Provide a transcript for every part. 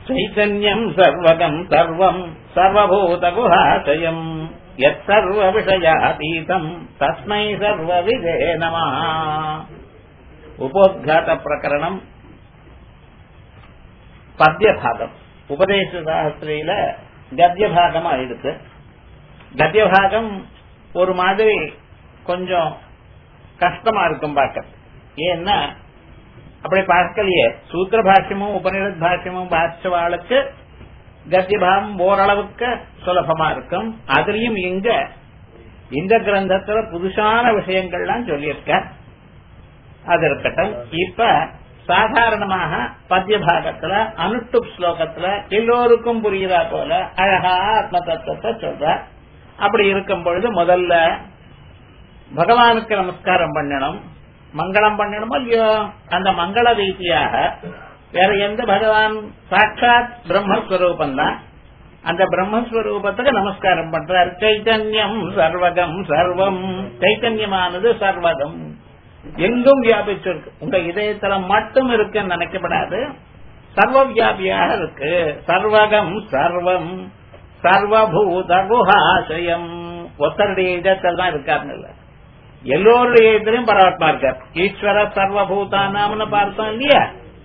చైతన్యం సర్వగం సర్వం సర్వభూతగుహాశయం యత్సర్వ విషయాతీతం తస్మై సర్వవిదే నమ ఉపోద్ఘాత ప్రకరణం பத்தியபாகம் உபதேச சாஸ்திரியில கத்தியபாகமா இருக்கு கத்தியபாகம் ஒரு மாதிரி கொஞ்சம் கஷ்டமா இருக்கும் பார்க்க ஏன்னா அப்படி பார்க்கலையே சூத்திர பாஷ்யமும் உபநிடத் பாஷ்யமும் பாஷ்யவாளுக்கு கத்தியபாகம் ஓரளவுக்கு சுலபமா இருக்கும் அதுலயும் இங்க இந்த கிரந்தத்துல புதுசான விஷயங்கள்லாம் சொல்லியிருக்க அது இருக்கட்டும் இப்ப சாதாரணமாக பத்திய பாகத்துல அனுஷ்டுப் ஸ்லோகத்துல எல்லோருக்கும் புரியுதா போல அழகா ஆத்ம தத்துவத்தை சொல்ற அப்படி இருக்கும் பொழுது முதல்ல பகவானுக்கு நமஸ்காரம் பண்ணணும் மங்களம் பண்ணணுமோ இல்லையோ அந்த மங்கள ரீதியாக வேற எந்த பகவான் சாட்சாத் பிரம்மஸ்வரூபம் தான் அந்த பிரம்மஸ்வரூபத்துக்கு நமஸ்காரம் பண்றார் சைத்தன்யம் சர்வகம் சர்வம் சைத்தன்யமானது சர்வகம் எங்கும் வியாபிச்சிருக்கு உங்க இதயத்துல மட்டும் இருக்குன்னு நினைக்கப்படாது சர்வ வியாபியாக இருக்கு சர்வகம் சர்வம் சர்வபூத குஹாசயம் ஒத்தருடைய இதயத்தில் தான் இருக்காருன்னு எல்லோருடைய இதலையும் பரமாத்மா இருக்கார் ஈஸ்வர சர்வபூதானாம்னு பார்த்தோம் இல்லையா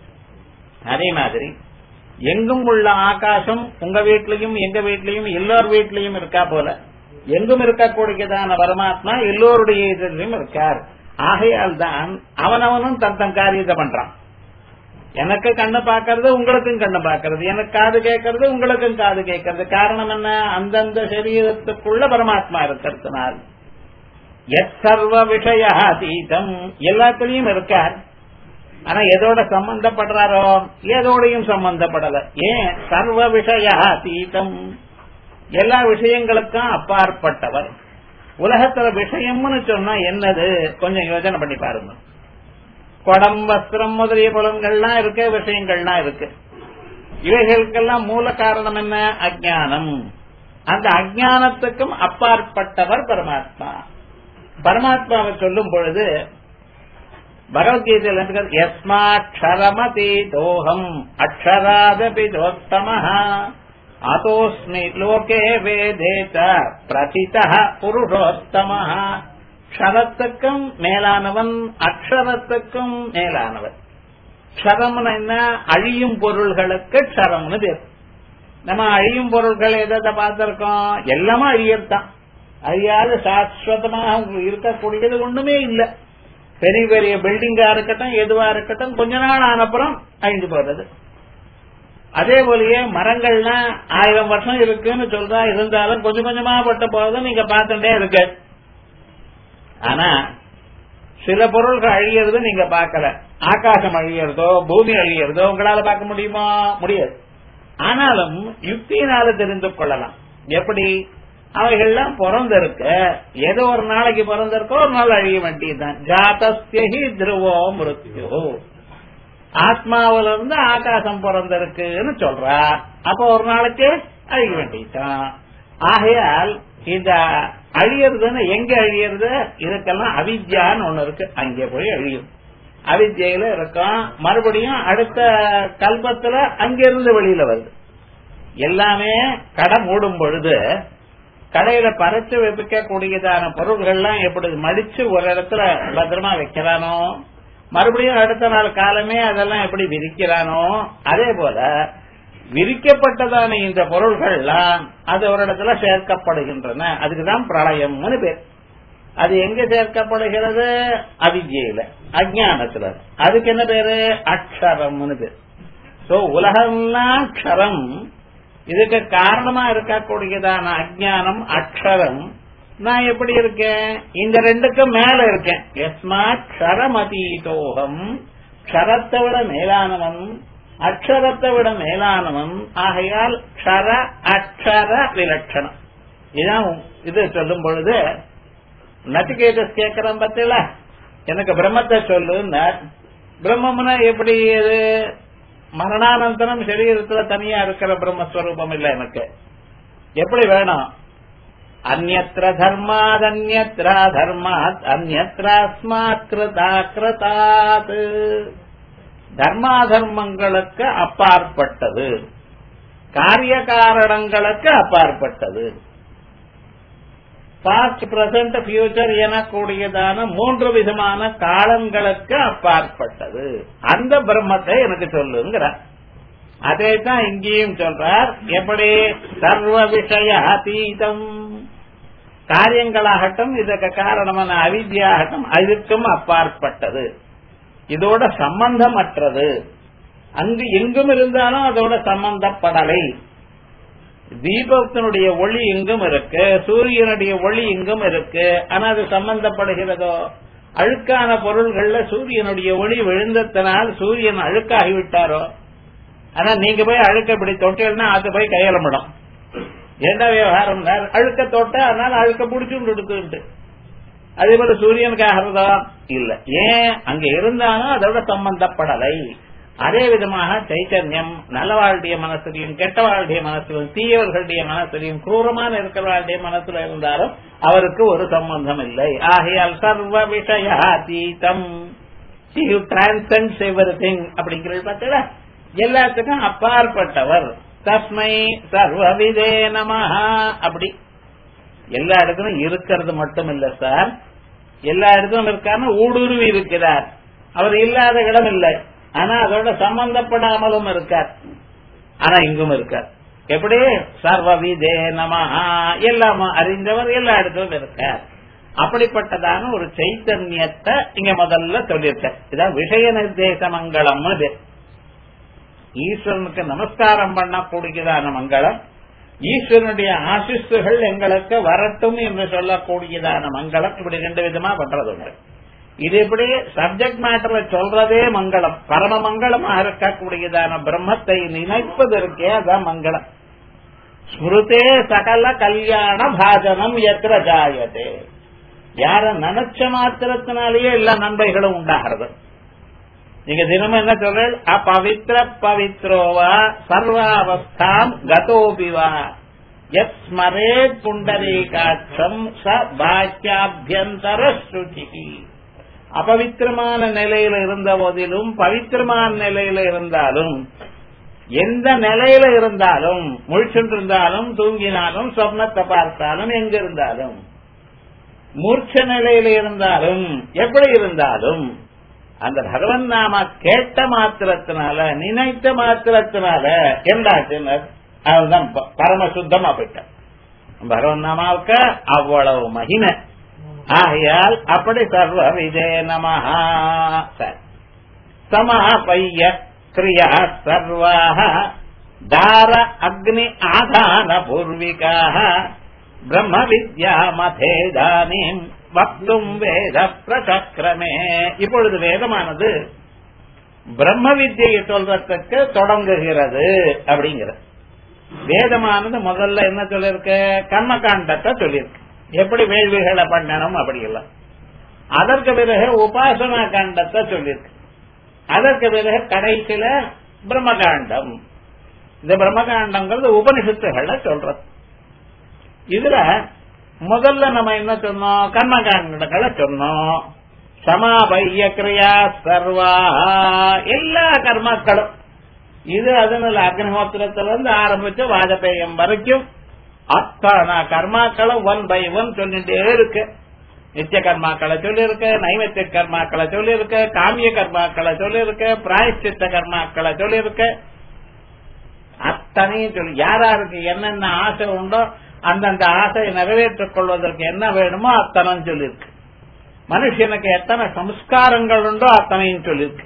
அதே மாதிரி எங்கும் உள்ள ஆகாசம் உங்க வீட்லயும் எங்க வீட்லயும் எல்லோர் வீட்லயும் இருக்கா போல எங்கும் இருக்கக்கூடியதான பரமாத்மா எல்லோருடைய இதழிலும் இருக்கார் ஆகையால் தான் அவனவனும் தன் தன் காரியத்தை பண்றான் எனக்கு கண்ணு பாக்கிறது உங்களுக்கும் கண்ணு பாக்கிறது எனக்கு காது கேட்கறது உங்களுக்கும் காது கேட்கறது காரணம் என்ன அந்தந்த சரீரத்துக்குள்ள பரமாத்மா இருக்கிறதுனால் எத் சர்வ விஷய அதீதம் எல்லாத்திலையும் இருக்கார் ஆனா எதோட சம்பந்தப்படுறாரோ எதோடையும் சம்பந்தப்படல ஏன் சர்வ விஷய அதீதம் எல்லா விஷயங்களுக்கும் அப்பாற்பட்டவர் உலகத்துல விஷயம்னு சொன்னா என்னது கொஞ்சம் யோசனை பண்ணி பாருங்க குடம் வஸ்திரம் முதலிய புலன்கள்லாம் இருக்கு விஷயங்கள்லாம் இருக்கு இவைகளுக்கெல்லாம் மூல காரணம் என்ன அஜானம் அந்த அஜானத்துக்கும் அப்பாற்பட்டவர் பரமாத்மா பரமாத்மாவை சொல்லும் பொழுது பகவத்கீதையில் யஸ்மாட்சரமதி தோகம் அக்ஷராதபி தோத்தமஹா அதோஸ்மி லோகே வேதேத பிரதித புருஷோத்தம க்ஷரத்துக்கும் மேலானவன் அக்ஷரத்துக்கும் மேலானவன் க்ஷரம்னு என்ன அழியும் பொருள்களுக்கு க்ஷரம்னு பேர் நம்ம அழியும் பொருள்கள் எதை பார்த்திருக்கோம் எல்லாமே அழியத்தான் அழியாத சாஸ்வதமாக இருக்கக்கூடியது ஒண்ணுமே இல்லை பெரிய பெரிய பில்டிங்கா இருக்கட்டும் எதுவா இருக்கட்டும் கொஞ்ச நாள் ஆனப்புறம் அழிஞ்சு போறது அதே போலயே மரங்கள்லாம் ஆயிரம் வருஷம் இருக்குன்னு சொல்றா இருந்தாலும் கொஞ்சம் கொஞ்சமா பட்ட போறது நீங்க பார்த்துட்டே இருக்கு ஆனா சில பொருள்கள் அழியறது நீங்க பார்க்கல ஆகாசம் அழியறதோ பூமி அழியறதோ உங்களால பார்க்க முடியுமா முடியாது ஆனாலும் யுக்தியினால தெரிந்து கொள்ளலாம் எப்படி அவைகள்லாம் பிறந்திருக்க ஏதோ ஒரு நாளைக்கு பிறந்திருக்கோ ஒரு நாள் அழிய வேண்டியதுதான் ஜாதஸ்யஹி திருவோ மிருத்யோ ஆத்மாவில இருந்து ஆகாசம் பிறந்திருக்குன்னு சொல்றா அப்ப ஒரு நாளைக்கு அழிய வேண்டியதுதான் ஆகையால் இந்த அழியறதுன்னு எங்க அழியறது இதுக்கெல்லாம் அவித்யான்னு ஒண்ணு இருக்கு அங்கே போய் அழியும் அவித்யில இருக்கும் மறுபடியும் அடுத்த கல்பத்துல அங்கிருந்து வெளியில வருது எல்லாமே கடை மூடும் பொழுது கடையில பறிச்சு வைக்க கூடியதான பொருள்கள்லாம் எப்படி மடிச்சு ஒரு இடத்துல பத்திரமா வைக்கிறானோ மறுபடியும் அடுத்த நாள் காலமே அதெல்லாம் எப்படி விரிக்கிறானோ அதே போல விரிக்கப்பட்டதான இந்த பொருள்கள்லாம் அது ஒரு இடத்துல சேர்க்கப்படுகின்றன அதுக்குதான் பிரளயம்னு பேர் அது எங்க சேர்க்கப்படுகிறது அவித்யில அஜானத்துல அதுக்கு என்ன பேரு அக்ஷரம்னு பேர் சோ உலகம்லாம் அக்ஷரம் இதுக்கு காரணமா இருக்கக்கூடியதான அஜானம் அக்ஷரம் நான் எப்படி இருக்கேன் இந்த ரெண்டுக்கும் மேல இருக்கேன் எஸ்மாத் க்ஷரமதீதோகம் க்ஷரத்தை விட மேலானவன் அக்ஷரத்தை விட மேலானவன் ஆகையால் க்ஷர அக்ஷர விலட்சணம் இதான் இது சொல்லும் பொழுது நச்சிகேதஸ் கேட்கிறோம் பத்தில எனக்கு பிரம்மத்தை சொல்லுன்னா பிரம்மம்னா எப்படி இது மரணானந்தரம் சரீரத்துல தனியா இருக்கிற பிரம்மஸ்வரூபம் இல்ல எனக்கு எப்படி வேணும் அந்நத்திர தர்மாத் அந்நத்ரா தர்மாத் அந்நத்ராஸ்மாத் கிருதா கிருதாத் தர்மாதர்மங்களுக்கு அப்பாற்பட்டது காரிய காரணங்களுக்கு அப்பாற்பட்டது பாஸ்ட் பிரசன்ட் ஃபியூச்சர் எனக்கூடியதான மூன்று விதமான காலங்களுக்கு அப்பாற்பட்டது அந்த பிரம்மத்தை எனக்கு சொல்லுங்கிறார் அதே தான் இங்கேயும் சொல்றார் எப்படி சர்வ விஷய அதீதம் காரியங்களாகட்டும் இதற்கு காரணமான அவித்யாகட்டும் அதுக்கும் அப்பாற்பட்டது இதோட சம்பந்தமற்றது அங்கு எங்கும் இருந்தாலும் அதோட சம்பந்தப்படலை தீபத்தினுடைய ஒளி எங்கும் இருக்கு சூரியனுடைய ஒளி எங்கும் இருக்கு ஆனா அது சம்பந்தப்படுகிறதோ அழுக்கான பொருள்கள்ல சூரியனுடைய ஒளி விழுந்ததனால் சூரியன் அழுக்காகி விட்டாரோ ஆனா நீங்க போய் அழுக்க இப்படி தொட்டீங்கன்னா அது போய் கையலமிடும் என்ன விவகாரம் அழுக்க தொட்ட அதனால அழுக்க பிடிச்சுட்டு எடுத்துட்டு அதே போல சூரியனுக்காகிறதா இல்ல ஏன் அங்க இருந்தாலும் அதோட சம்பந்தப்படலை அதே விதமாக சைத்தன்யம் நல்லவாளுடைய மனசுலையும் கெட்டவாளுடைய மனசுலையும் தீயவர்களுடைய மனசுலையும் குரூரமான இருக்கிறவாளுடைய மனசுல இருந்தாலும் அவருக்கு ஒரு சம்பந்தம் இல்லை ஆகையால் சர்வ விஷயாதீதம் டிரான்சன்ஸ் எவரி திங் அப்படிங்கிறது பார்த்தா எல்லாத்துக்கும் அப்பாற்பட்டவர் தஸ்மை சர்வவிதே நமஹா அப்படி எல்லா இடத்துலும் இருக்கிறது மட்டும் இல்ல சார் எல்லா இடத்துலும் இருக்காருன்னு ஊடுருவி இருக்கிறார் அவர் இல்லாத இடம் இல்லை ஆனா அதோட சம்பந்தப்படாமலும் இருக்கார் ஆனா இங்கும் இருக்கார் எப்படி சர்வவிதே நமஹா எல்லாம் அறிந்தவர் எல்லா இடத்திலும் இருக்கார் அப்படிப்பட்டதான ஒரு சைத்தன்யத்தை இங்க முதல்ல சொல்லியிருக்க இதான் விஷய நிர்தேச மங்களம்னு பேர் ஈஸ்வரனுக்கு நமஸ்காரம் பண்ணக்கூடியதான மங்களம் ஈஸ்வரனுடைய ஆசிஸ்துகள் எங்களுக்கு வரட்டும் என்று சொல்லக்கூடியதான மங்களம் இப்படி ரெண்டு விதமா பண்றது உண்டு இது எப்படி சப்ஜெக்ட் மேட்டர்ல சொல்றதே மங்களம் பரம மங்களமா இருக்கக்கூடியதான பிரம்மத்தை நினைப்பதற்கே அதான் மங்களம் ஸ்மிருதே சகல கல்யாண பாஜனம் எத்திர ஜாயதே யார நினைச்ச மாத்திரத்தினாலேயே எல்லா நன்மைகளும் உண்டாகிறது நீங்க தினமும் என்ன சொல்றேன் அப்பவித்ர பவித்ரோவா சர்வாவஸ்தாம் கதோபிவா எத் ஸ்மரேத் புண்டரீகாட்சம் ச பாக்கியாபியந்தர ஸ்ருதி அபவித்திரமான நிலையில இருந்த போதிலும் பவித்திரமான நிலையில இருந்தாலும் எந்த நிலையில இருந்தாலும் முழிச்சுட்டு இருந்தாலும் தூங்கினாலும் சொப்னத்தை பார்த்தாலும் எங்க இருந்தாலும் மூர்ச்ச நிலையில இருந்தாலும் எப்படி இருந்தாலும் அந்த பகவன் நாம கேட்ட மாத்திரத்தினால நினைத்த மாத்திரத்தினால என்னாச்சுன்னு அதுதான் பரம சுத்தமா போயிட்டான் பகவன் நாமாவுக்கு அவ்வளவு மகிமை ஆகையால் அப்படி சர்வ விஜய நமஹா சமா பைய கிரியா சர்வாக தார அக்னி ஆதான பூர்விகாக பிரம்ம வித்யா மதேதானீம் வக்தும் வேத பிரசக்கிரமே இப்பொழுது வேதமானது பிரம்ம வித்தியை சொல்றதுக்கு தொடங்குகிறது அப்படிங்கிற வேதமானது முதல்ல என்ன சொல்லிருக்கு கர்மகாண்டத்தை சொல்லியிருக்கு எப்படி வேள்விகளை பண்ணணும் அப்படி எல்லாம் அதற்கு பிறகு உபாசனா காண்டத்தை சொல்லியிருக்கு அதற்கு பிறகு கடைசியில பிரம்மகாண்டம் இந்த பிரம்மகாண்டங்கிறது உபனிஷத்துகளை சொல்றது இதுல முதல்ல நம்ம என்ன சொன்னோம் கர்மகாண்டங்களை சொன்னோம் சமாபைய கிரியா சர்வா எல்லா கர்மாக்களும் இது அதனால அக்னிஹோத்திரத்துல இருந்து ஆரம்பிச்சு வாஜபேயம் வரைக்கும் அத்தனை கர்மாக்களும் ஒன் பை ஒன் சொல்லிட்டே இருக்கு நித்திய கர்மாக்களை சொல்லியிருக்கு நைவேத்திய கர்மாக்களை சொல்லியிருக்கு காமிய கர்மாக்களை சொல்லியிருக்கு பிராயச்சித்த கர்மாக்களை சொல்லியிருக்கு அத்தனையும் சொல்லி யாராருக்கு என்னென்ன ஆசை உண்டோ அந்தந்த ஆசையை நிறைவேற்றிக் கொள்வதற்கு என்ன வேணுமோ அத்தனை சொல்லியிருக்கு மனுஷனுக்கு எத்தனை சம்ஸ்காரங்கள் உண்டோ அத்தனையும் சொல்லியிருக்கு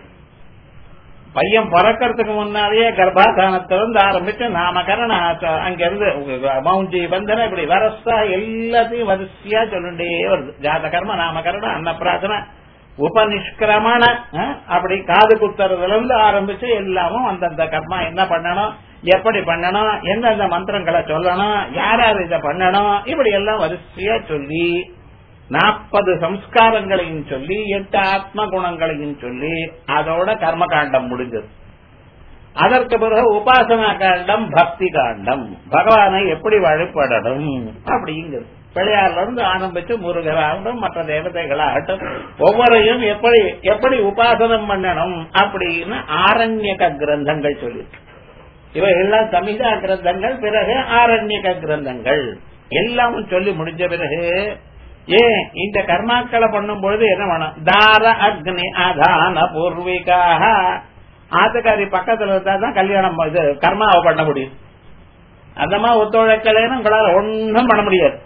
பையன் பிறக்கிறதுக்கு முன்னாலேயே கர்ப்பாதானத்திலிருந்து ஆரம்பிச்சு நாமகரண அங்கிருந்து மவுஞ்சி வந்தன இப்படி வரசா எல்லாத்தையும் வரிசையா சொல்லிட்டே வருது ஜாத கர்ம நாமகரண அன்னப்பிராசன உபநிஷ்கிரமண அப்படி காது குத்துறதுல இருந்து ஆரம்பிச்சு எல்லாமும் அந்தந்த கர்மா என்ன பண்ணணும் எப்படி பண்ணணும் எந்தெந்த மந்திரங்களை சொல்லணும் யார் யார் இதை பண்ணணும் இப்படி எல்லாம் வரிசையா சொல்லி நாற்பது சம்ஸ்காரங்களையும் சொல்லி எட்டு ஆத்ம குணங்களையும் சொல்லி அதோட கர்மகாண்டம் முடிஞ்சது அதற்கு பிறகு உபாசனா காண்டம் பக்தி காண்டம் பகவானை எப்படி வழிபடணும் அப்படிங்கிறது பிள்ளையார்ல இருந்து ஆரம்பிச்சு முருகராகட்டும் மற்ற தேவதைகளாகட்டும் ஒவ்வொருத்தையும் எப்படி எப்படி உபாசனம் பண்ணணும் அப்படின்னு ஆரண்யக கிரந்தங்கள் சொல்லியிருக்கு இவைகள்லாம் சமிதா கிரந்தங்கள் பிறகு ஆரண்யக கிரந்தங்கள் எல்லாமும் சொல்லி முடிஞ்ச பிறகு ஏன் இந்த கர்மாக்களை பண்ணும் பொழுது என்ன வேணும் தார அக்னி ஆதான பூர்விகாக ஆத்துக்காரி பக்கத்துல இருந்தா தான் கல்யாணம் இது கர்மாவை பண்ண முடியும் அந்த மாதிரி ஒத்துழைக்கலைன்னு உங்களால ஒன்றும் பண்ண முடியாது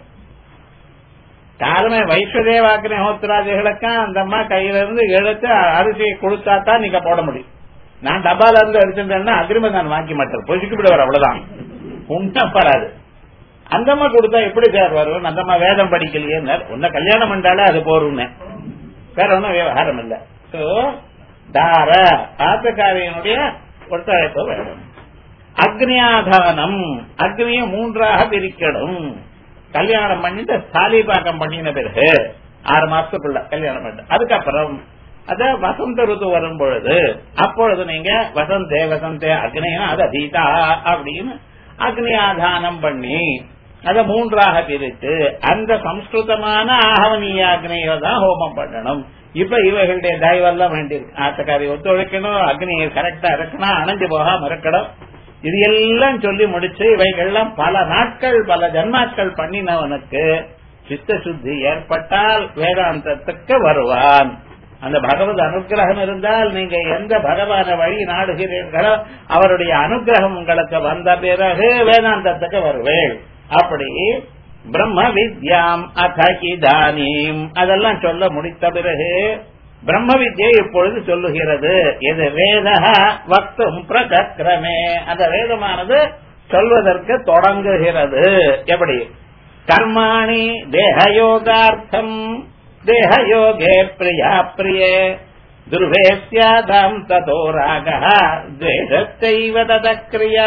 காரணமே வைஸ்வதேவாக்கினி ஹோத்ராதிகளுக்கும் அந்த அம்மா கையில இருந்து எடுத்து அரிசியை கொடுத்தா தான் நீங்க போட முடியும் நான் டப்பால இருந்து எடுத்துட்டேன்னா அக்ரிமெண்ட் நான் வாங்கி மாட்டேன் பொசுக்கி விடுவார் அவ்வளவுதான் உண்மை வராது அந்த அம்மா கொடுத்தா எப்படி சார் வரும் அந்த அம்மா வேதம் படிக்கலையே உன்ன கல்யாணம் பண்ணாலே அது போருன்னு வேற ஒன்றும் விவகாரம் இல்ல சோ தார ஆத்தக்காரியனுடைய ஒத்துழைப்பு வேணும் அக்னியாதானம் அக்னியை மூன்றாக பிரிக்கணும் கல்யாணம் பண்ணிட்டு சாலிபாக்கம் பண்ணின பிறகு ஆறு மாசத்துக்குள்ள கல்யாணம் பண்ண அதுக்கப்புறம் அத வசந்த ருத்து வரும் பொழுது அப்பொழுது நீங்க வசந்தே வசந்தே அக்னியா அது அதீதா அப்படின்னு அக்னியாதானம் பண்ணி அத மூன்றாக பிரித்து அந்த சம்ஸ்கிருதமான ஆகவனீய அக்னியை தான் ஹோமம் பண்ணணும் இப்ப இவைகளுடைய தயவெல்லாம் வேண்டியிருக்கு ஆத்தக்காரி ஒத்துழைக்கணும் அக்னியை கரெக்டா இருக்கணும் அணைஞ்சு போகாம இருக்கணும் இது எல்லாம் சொல்லி முடிச்சு இவைகள்லாம் பல நாட்கள் பல ஜன்மாக்கள் பண்ணினவனுக்கு சித்த சுத்தி ஏற்பட்டால் வேதாந்தத்துக்கு வருவான் அந்த பகவத் அனுகிரகம் இருந்தால் நீங்க எந்த பகவான வழி நாடுகிறீர்களோ அவருடைய அனுகிரகம் உங்களுக்கு வந்த பிறகு வேதாந்தத்துக்கு வருவேன் அப்படி பிரம்ம வித்யாம் அகிதானீம் அதெல்லாம் சொல்ல முடித்த பிறகு பிரம்ம வித்யை இப்பொழுது சொல்லுகிறது இது வேத வக்தும் பிரசக்கிரமே அந்த வேதமானது சொல்வதற்கு தொடங்குகிறது எப்படி கர்மாணி தேகயோகார்த்தம் தேகயோகே பிரியா பிரியே துர்வேஸ்யாதாம் ததோ ராக துவேஷத்தைவ ததக்ரியா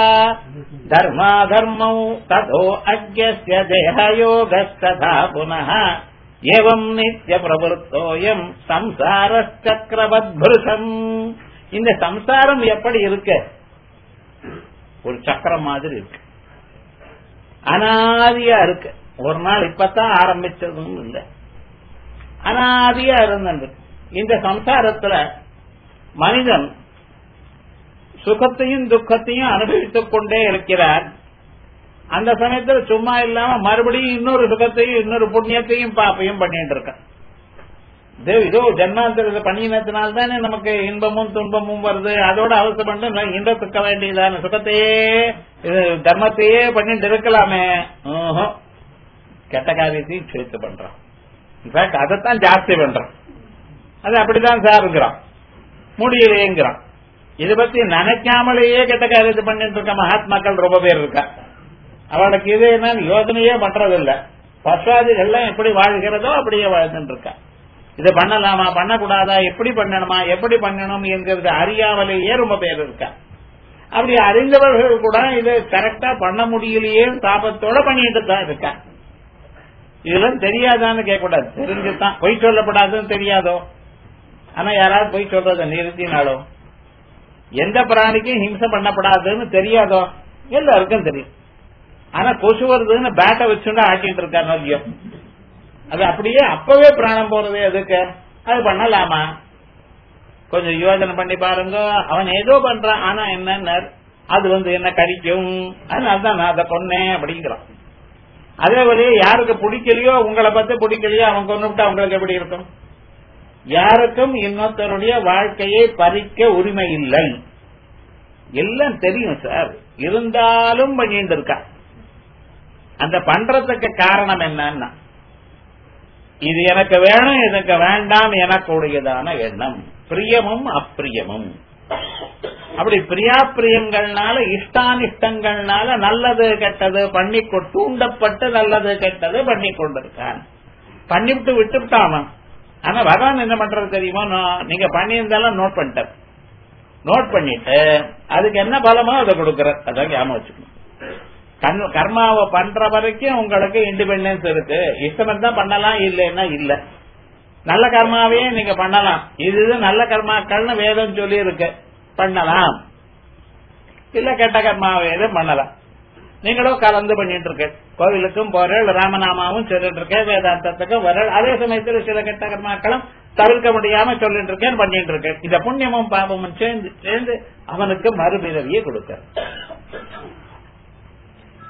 தர்மாதர்மௌ ததோ அஜ்யஸ்ய தேகயோகஸ்ததா புனः ஏவம் நித்திய பிரவருத்தோயம் சம்சாரச்சக்கரவத்பிருஷம் இந்த சம்சாரம் எப்படி இருக்கு ஒரு சக்கரம் மாதிரி இருக்கு அனாதியா இருக்கு ஒரு நாள் இப்பதான் ஆரம்பிச்சதும் இல்லை அனாதியா இருந்தது இந்த சம்சாரத்துல மனிதன் சுகத்தையும் துக்கத்தையும் அனுபவித்துக் கொண்டே இருக்கிறார் அந்த சமயத்துல சும்மா இல்லாம மறுபடியும் இன்னொரு சுகத்தையும் இன்னொரு புண்ணியத்தையும் பாப்பையும் பண்ணிட்டு இருக்கான் இதோ ஜன்மாந்திரத்தை பண்ணினத்தினால்தானே நமக்கு இன்பமும் துன்பமும் வருது அதோட அவசரப்பட்டு இன்பத்துக்க வேண்டியதான சுகத்தையே இது தர்மத்தையே பண்ணிட்டு இருக்கலாமே கெட்ட காரியத்தையும் சேர்த்து பண்றான் இன்ஃபேக்ட் அதைத்தான் ஜாஸ்தி பண்றான் அது அப்படிதான் சாருங்கிறான் முடியலையேங்கிறான் இதை பத்தி நினைக்காமலேயே கெட்ட காரியத்தை பண்ணிட்டு இருக்க மகாத்மாக்கள் ரொம்ப பேர் இருக்கா அவளுக்கு இது என்னன்னு யோசனையே பண்றதில்ல பசாதிகள்லாம் எப்படி வாழ்கிறதோ அப்படியே வாழ்ந்துட்டு இருக்கா இது பண்ணலாமா பண்ணக்கூடாதா எப்படி பண்ணணுமா எப்படி பண்ணணும் என்கிறது அறியாமலேயே ரொம்ப பேர் இருக்கா அப்படி அறிந்தவர்கள் கூட இது கரெக்டா பண்ண முடியலையே தாபத்தோட பண்ணிட்டு தான் இருக்கா இதெல்லாம் தெரியாதான்னு கேட்கக்கூடாது தெரிஞ்சுதான் பொய் சொல்லப்படாதுன்னு தெரியாதோ ஆனா யாராவது பொய் சொல்றத நிறுத்தினாலோ எந்த பிராணிக்கும் ஹிம்சை பண்ணப்படாதுன்னு தெரியாதோ எல்லாருக்கும் தெரியும் ஆனா கொசு வருதுன்னு பேட்டை வச்சுட்டு ஆட்டிட்டு இருக்காரு நோக்கியம் அது அப்படியே அப்பவே பிராணம் போறது எதுக்கு அது பண்ணலாமா கொஞ்சம் யோஜனை பண்ணி பாருங்க அவன் ஏதோ பண்றான் ஆனா என்ன அது வந்து என்ன கடிக்கும் அதனாலதான் நான் அதை கொன்னேன் அப்படிங்கிறான் அதே போல யாருக்கு பிடிக்கலையோ உங்களை பத்தி பிடிக்கலையோ அவன் கொண்டுட்டா உங்களுக்கு எப்படி இருக்கும் யாருக்கும் இன்னொருத்தருடைய வாழ்க்கையை பறிக்க உரிமை இல்லை எல்லாம் தெரியும் சார் இருந்தாலும் பண்ணிட்டு இருக்கா அந்த பண்றதுக்கு காரணம் என்னன்னா இது எனக்கு வேணும் எனக்கு வேண்டாம் எனக்குடையதான எண்ணம் பிரியமும் அப்பிரியமும் அப்படி பிரியாப்பிரியங்கள்னால இஷ்டானிஷ்டங்கள்னால நல்லது கெட்டது பண்ணி தூண்டப்பட்டு நல்லது கெட்டது பண்ணி கொண்டிருக்கான் பண்ணிவிட்டு விட்டுவிட்டான் ஆனா பகவான் என்ன பண்றது தெரியுமா நீங்க பண்ணியிருந்தாலும் நோட் பண்ணிட்டார் நோட் பண்ணிட்டு அதுக்கு என்ன பலமோ அதை கொடுக்கற அதான் ஞாபகம் வச்சுக்கணும் கர்மாவை பண்ற வரைக்கும் உங்களுக்கு இண்டிபெண்டன்ஸ் இருக்கு இஷ்டம் தான் பண்ணலாம் இல்லைன்னா இல்ல நல்ல கர்மாவே நீங்க பண்ணலாம் இது நல்ல கர்மாக்கள்னு வேதம் சொல்லி இருக்கு பண்ணலாம் இல்ல கெட்ட கர்மாவே பண்ணலாம் நீங்களும் கலந்து பண்ணிட்டு இருக்க கோவிலுக்கும் போறேன் ராமநாமாவும் சொல்லிட்டு இருக்கேன் வேதாந்தத்துக்கும் வர அதே சமயத்தில் சில கெட்ட கர்மாக்களும் தவிர்க்க முடியாம சொல்லிட்டு இருக்கேன் பண்ணிட்டு இருக்கேன் இந்த புண்ணியமும் பாபமும் சேர்ந்து சேர்ந்து அவனுக்கு மறுபிறவியை கொடுக்க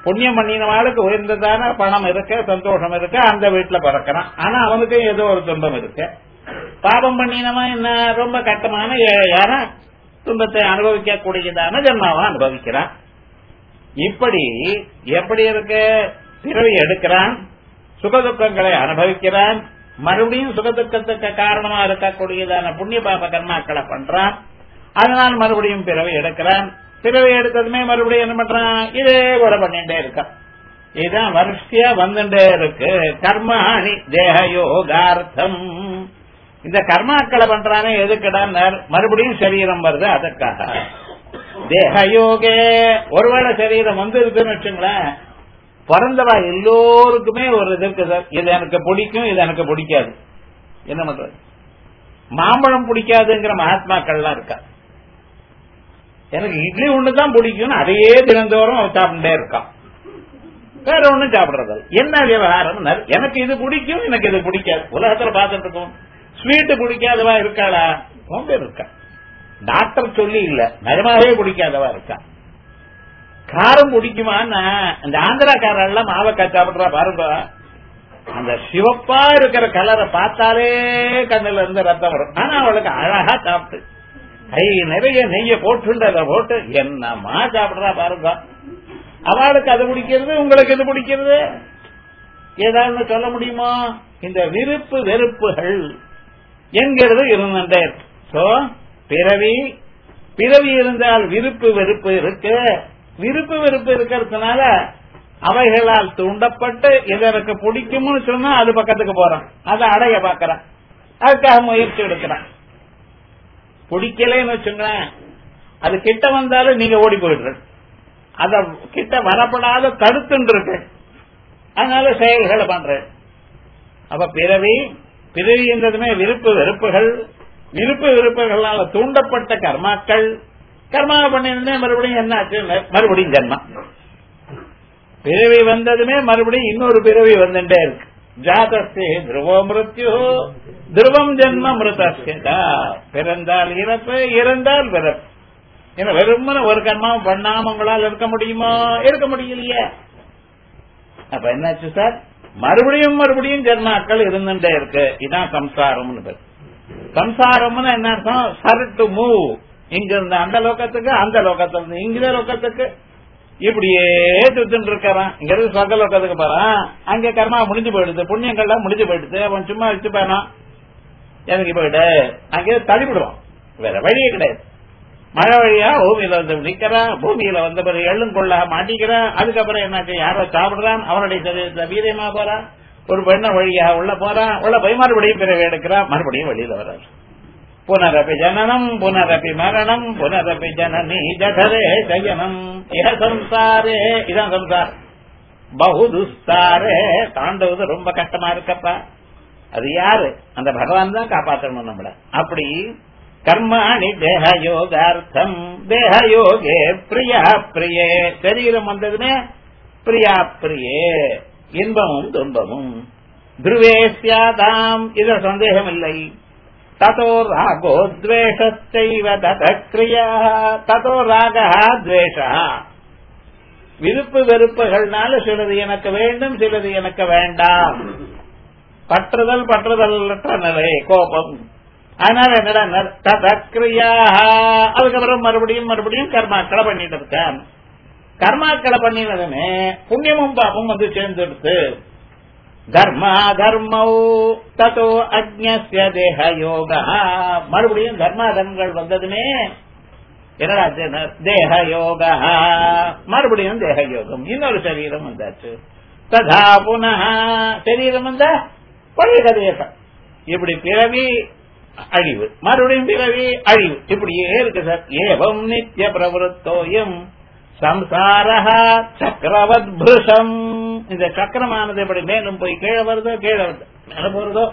புண்ணியம் பண்ணினவாளுக்கு உயர்ந்ததான பணம் இருக்கு சந்தோஷம் இருக்கு அந்த வீட்டுல பிறக்கிறான் ஆனா அவனுக்கு ஏதோ ஒரு துன்பம் இருக்கு பாபம் பண்ணினவன் என்ன ரொம்ப கட்டமான ஏழையான துன்பத்தை அனுபவிக்க கூடியதான ஜென்மாவை அனுபவிக்கிறான் இப்படி எப்படி இருக்கு பிறவி எடுக்கிறான் சுகதுக்கங்களை அனுபவிக்கிறான் மறுபடியும் சுகதுக்கத்துக்கு காரணமா இருக்கக்கூடியதான புண்ணிய பாப கர்மாக்களை பண்றான் அதனால் மறுபடியும் பிறவை எடுக்கிறான் பிறவை எடுத்ததுமே மறுபடியும் என்ன பண்றான் இதே போல பண்ணிட்டே இருக்கான் இதுதான் வரிசையா வந்துட்டே இருக்கு கர்மாணி தேக யோகார்த்தம் இந்த கர்மாக்களை பண்றானே எதுக்குடா மறுபடியும் சரீரம் வருது அதற்காக தேகயோகே ஒருவேளை சரீரம் வந்து இருக்குன்னு வச்சுங்களேன் பிறந்தவா எல்லோருக்குமே ஒரு இது இருக்கு சார் இது எனக்கு பிடிக்கும் இது எனக்கு பிடிக்காது என்ன பண்றது மாம்பழம் பிடிக்காதுங்கிற மகாத்மாக்கள்லாம் இருக்கா எனக்கு இட்லி ஒண்ணுதான் பிடிக்கும்னு அதையே தினந்தோறும் அவன் சாப்பிட்டே இருக்கான் வேற ஒண்ணும் சாப்பிடுறது என்ன விவகாரம் எனக்கு இது பிடிக்கும் எனக்கு இது பிடிக்காது உலகத்துல பார்த்துட்டு இருக்கோம் ஸ்வீட் பிடிக்காதவா இருக்காளா ரொம்ப இருக்கா டாக்டர் சொல்லி இல்ல நிஜமாவே பிடிக்காதவா இருக்கா காரம் பிடிக்குமான்னா இந்த ஆந்திராக்காரெல்லாம் மாவக்காய் சாப்பிடுறா பாருங்க அந்த சிவப்பா இருக்கிற கலரை பார்த்தாலே கண்ணுல இருந்து ரத்தம் வரும் ஆனா அவளுக்கு அழகா சாப்பிட்டு கை நிறைய நெய்ய போட்டு அதை போட்டு என்னமா சாப்பிடுறா பாருங்க அவளுக்கு அது பிடிக்கிறது உங்களுக்கு இது பிடிக்கிறது ஏதாவது சொல்ல முடியுமா இந்த விருப்பு வெறுப்புகள் என்கிறது இருந்துட்டே சோ பிறவி பிறவி இருந்தால் விருப்பு வெறுப்பு இருக்கு விருப்பு வெறுப்பு இருக்கிறதுனால அவைகளால் தூண்டப்பட்டு எது எனக்கு பிடிக்கும்னு சொன்னா அது பக்கத்துக்கு போறான் அதை அடைய பாக்கிறான் அதுக்காக முயற்சி எடுக்கிறான் பிடிக்கலன்னு வச்சுங்களேன் அது கிட்ட வந்தாலும் நீங்க ஓடி போயிடுற அத கிட்ட வரப்படாத தடுத்துட்டு இருக்கு அதனால செயல்களை பண்றேன் அப்ப பிறவி பிறவி என்றதுமே விருப்பு வெறுப்புகள் விருப்பு வெறுப்புகளால தூண்டப்பட்ட கர்மாக்கள் கர்மாவை பண்ணிருந்தே மறுபடியும் என்ன ஆச்சு மறுபடியும் ஜென்மம் பிறவி வந்ததுமே மறுபடியும் இன்னொரு பிறவி வந்துட்டே இருக்கு ஜாதஸ்தே துருவோ மிருத்யு துருவம் ஜென்ம மிருதா பிறந்தால் இறப்பு இறந்தால் பிறப்பு ஏன்னா வெறுமன ஒரு கர்மாவும் பண்ணாம உங்களால் இருக்க முடியுமா இருக்க முடியலையே அப்ப என்னாச்சு சார் மறுபடியும் மறுபடியும் ஜென்மாக்கள் இருந்துட்டே இருக்கு இதான் சம்சாரம்னு பேர் சம்சாரம்னு என்ன அர்த்தம் சர் டு மூவ் இங்க இருந்து அந்த லோகத்துக்கு அந்த லோகத்துல இருந்து இங்க லோகத்துக்கு இப்படியே சுத்திட்டு இருக்கிறான் இங்க இருந்து சொர்க்க லோகத்துக்கு போறான் அங்க கர்மா முடிஞ்சு போயிடுது புண்ணியங்கள்லாம் முடிஞ்சு போயிடுது அவன் சும்மா வச்சு போனா எனக்கு போயிடு அங்கே தள்ளிவிடுவான் வேற வழியே கிடையாது மழை வழியா பூமியில வந்து நிக்கிறான் பூமியில வந்த பிறகு எள்ளும் கொள்ள மாட்டிக்கிறான் அதுக்கப்புறம் என்னாச்சு யாரோ சாப்பிடுறான் அவனுடைய சரீரத்தை வீரியமா போறான் ஒரு பெண்ண வழியா உள்ள போறான் உள்ள போய் மறுபடியும் பிறகு எடுக்கிறான் மறுபடியும் வெளியில வர்றாரு புனரப்பி ஜனனம் புனரப்பி மரணம் புனரப்பி ஜனனி ஜடரே ஜயனம் இஹ சம்சாரே இதான் சம்சாரம் பகுதுஸ்தாரே தாண்டவது ரொம்ப கஷ்டமா இருக்கப்பா அது யாரு அந்த பகவான் தான் காப்பாற்றணும் நம்மள அப்படி கர்மாணி தேக யோகார்த்தம் தேக யோகே பிரியா பிரியே சரீரம் வந்ததுமே பிரியா பிரியே இன்பமும் துன்பமும் துருவே சியாதாம் இது சந்தேகம் இல்லை ததோ ராகோ துவேஷத்தைவ தத கிரியா ததோ ராகா துவேஷா விருப்பு வெறுப்புகள்னால சிலது எனக்கு வேண்டும் சிலது எனக்கு வேண்டாம் பற்றுதல் பற்றுதல்ன்ற நிலை கோபம் அதனால என்னடா ததக்கிரியா அதுக்கப்புறம் மறுபடியும் மறுபடியும் கர்மாக்களை பண்ணிட்டு இருக்கான் கர்மாக்களை பண்ணினதுமே புண்ணியமும் பாப்பம் வந்து சேர்ந்துடுத்து தர்மா தர்மௌ ததோ அக்ஞஸ்ய தேக யோகா மறுபடியும் தர்மா தர்மங்கள் வந்ததுமே என்னடா தேக யோகா மறுபடியும் தேக யோகம் இன்னொரு சரீரம் வந்தாச்சு ததா புனः சரீரம் வந்தா பழைய கதையக்கம் இப்படி பிறவி அழிவு மறுபடியும் பிறவி அழிவு இப்படியே இருக்கு சார் ஏவம் நித்திய பிரவருத்தோயம் சம்சாரா சக்கரவத் புருஷம் இந்த சக்கரமானது இப்படி மேலும் போய் கீழே வருதோ கீழே வருதோ மேல போறதோ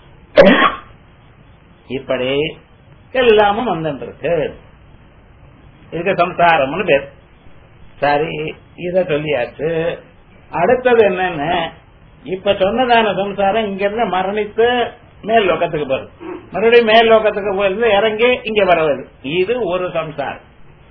இப்படி எல்லாமும் வந்துட்டு இருக்கு இதுக்கு சம்சாரம்னு பேர் சரி இத சொல்லியாச்சு அடுத்தது என்னன்னு இப்ப சொன்னதான சம்சாரம் இங்க இருந்து மரணித்து மேல் லோகத்துக்கு போறது மறுபடியும் மேல் லோகத்துக்கு போயிருந்து இறங்கி இங்க வரவது இது ஒரு சம்சாரம்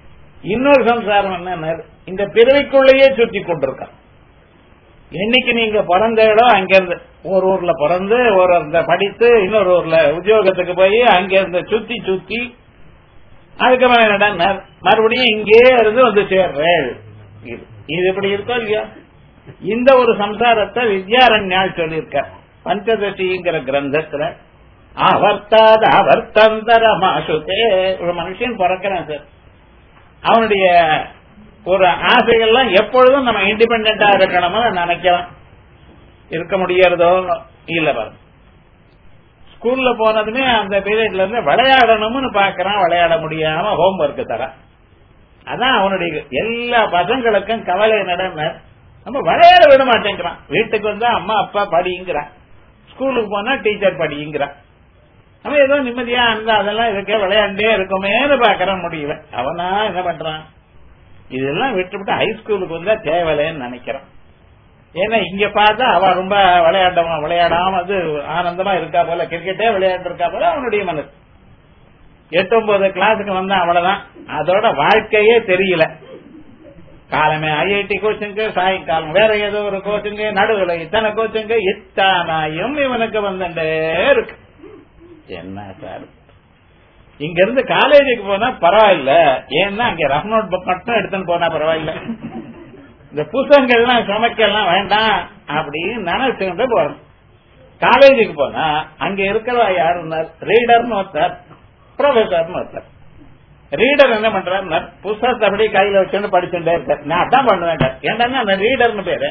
இன்னொரு சம்சாரம் என்ன இந்த பிறவிக்குள்ளேயே சுத்தி கொண்டிருக்கான் என்னைக்கு நீங்க பிறந்த இடம் அங்கிருந்து ஒரு ஊர்ல பிறந்து ஒரு ஊர்ல படித்து இன்னொரு ஊர்ல உத்தியோகத்துக்கு போய் அங்கிருந்து சுத்தி சுத்தி அதுக்கப்புறம் என்னடா மறுபடியும் இங்கே இருந்து வந்து சேர்றேன் இது இது எப்படி இருக்கோ இல்லையா இந்த ஒரு சம்சாரத்தை வித்யாரண்யால் சொல்லியிருக்க பஞ்சதசிங்கிற கிரந்தத்துல அவர்த்தாத அவர்த்தந்தரமாசுதே ஒரு மனுஷன் பிறக்கிறான் சார் அவனுடைய ஒரு ஆசைகள்லாம் எப்பொழுதும் நம்ம இண்டிபெண்டா இருக்கணும்னு நினைக்கலாம் இருக்க முடியறதோ இல்ல பாருங்க ஸ்கூல்ல போனதுமே அந்த பீரியட்ல இருந்து விளையாடணும்னு பாக்குறான் விளையாட முடியாம ஹோம் ஒர்க் தர அதான் அவனுடைய எல்லா பசங்களுக்கும் கவலை நடன நம்ம விளையாட விட மாட்டேங்கிறான் வீட்டுக்கு வந்தா அம்மா அப்பா படிங்கிறான் ஸ்கூலுக்கு போனா டீச்சர் படிங்கிறான் அவன் ஏதோ நிம்மதியா இருந்தா அதெல்லாம் இருக்க விளையாண்டே இருக்குமேனு பாக்குறான் முடியல அவனா என்ன பண்றான் இதெல்லாம் விட்டுவிட்டு ஹைஸ்கூலுக்கு வந்தா தேவையில்லைன்னு நினைக்கிறான் ஏன்னா இங்க பார்த்தா அவன் ரொம்ப விளையாடாம விளையாடாம அது ஆனந்தமா இருக்கா போல கிரிக்கெட்டே விளையாண்டு இருக்கா போல அவனுடைய மனசு எட்டு ஒன்பது கிளாஸுக்கு வந்தா அவ்வளவுதான் அதோட வாழ்க்கையே தெரியல காலமே ஐஐடி கோச்சிங்கு சாயங்காலம் வேற ஏதோ ஒரு கோச்சிங்கு நடுவில் இத்தனை கோச்சிங்கு இத்தனாயும் இவனுக்கு வந்துட்டே இருக்கு என்ன சார் இங்க இருந்து காலேஜுக்கு போனா பரவாயில்ல ஏன்னா அங்க ரஃப் நோட் புக் மட்டும் எடுத்துன்னு போனா பரவாயில்ல இந்த புத்தகங்கள்லாம் சமைக்கலாம் வேண்டாம் அப்படின்னு நினைச்சுட்டு போறோம் காலேஜுக்கு போனா அங்க இருக்கிறவா யாருன்னா ரீடர்னு ஒருத்தர் ப்ரொஃபசர்னு ஒருத்தர் ரீடர் என்ன பண்றாரு புத்தகத்தை அப்படியே கையில வச்சுன்னு படிச்சுட்டே இருக்கார் நான் அதான் பண்ணுவேன் ஏன்டா அந்த ரீடர்னு பேரு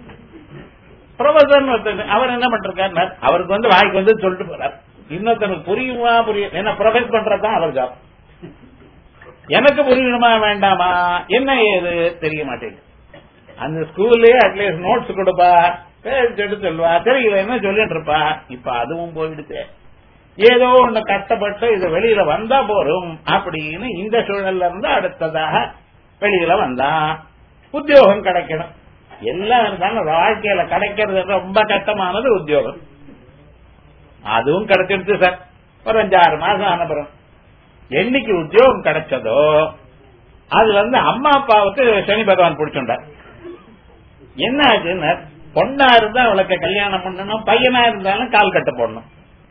ப்ரொஃபசர்னு ஒருத்தர் அவர் என்ன பண்றாரு அவருக்கு வந்து வாய்க்கு வந்து சொல்லிட்டு போறார் இன்னொருத்தனுக்கு புரியுமா புரியும் என்ன ப்ரொஃபஸ் பண்றதுதான் அவர் ஜாப் எனக்கு புரியணுமா வேண்டாமா என்ன ஏது தெரிய மாட்டேங்குது அந்த ஸ்கூல்லயே அட்லீஸ்ட் நோட்ஸ் கொடுப்பா எடுத்து சொல்லுவா தெரியல என்ன சொல்லிட்டு இருப்பா இப்ப அதுவும் போயிடுச்சு ஏதோ ஒண்ணு கஷ்டப்பட்டு இது வெளியில வந்தா போறோம் அப்படின்னு இந்த சூழல்ல இருந்து அடுத்ததாக வெளியில வந்தா உத்தியோகம் கிடைக்கணும் எல்லாம் இருந்தாலும் வாழ்க்கையில கிடைக்கிறது ரொம்ப கஷ்டமானது உத்தியோகம் அதுவும் கிடைச்சிருச்சு சார் ஒரு அஞ்சாறு மாசம் அனுப்புறோம் என்னைக்கு உத்தியோகம் கிடைச்சதோ அதுல இருந்து அம்மா அப்பாவுக்கு சனி பகவான் பிடிச்சுட்டார் என்ன ஆச்சுன்னா பொண்ணா இருந்தா அவளுக்கு கல்யாணம் பண்ணணும் பையனா இருந்தாலும் கால் கட்ட போடணும்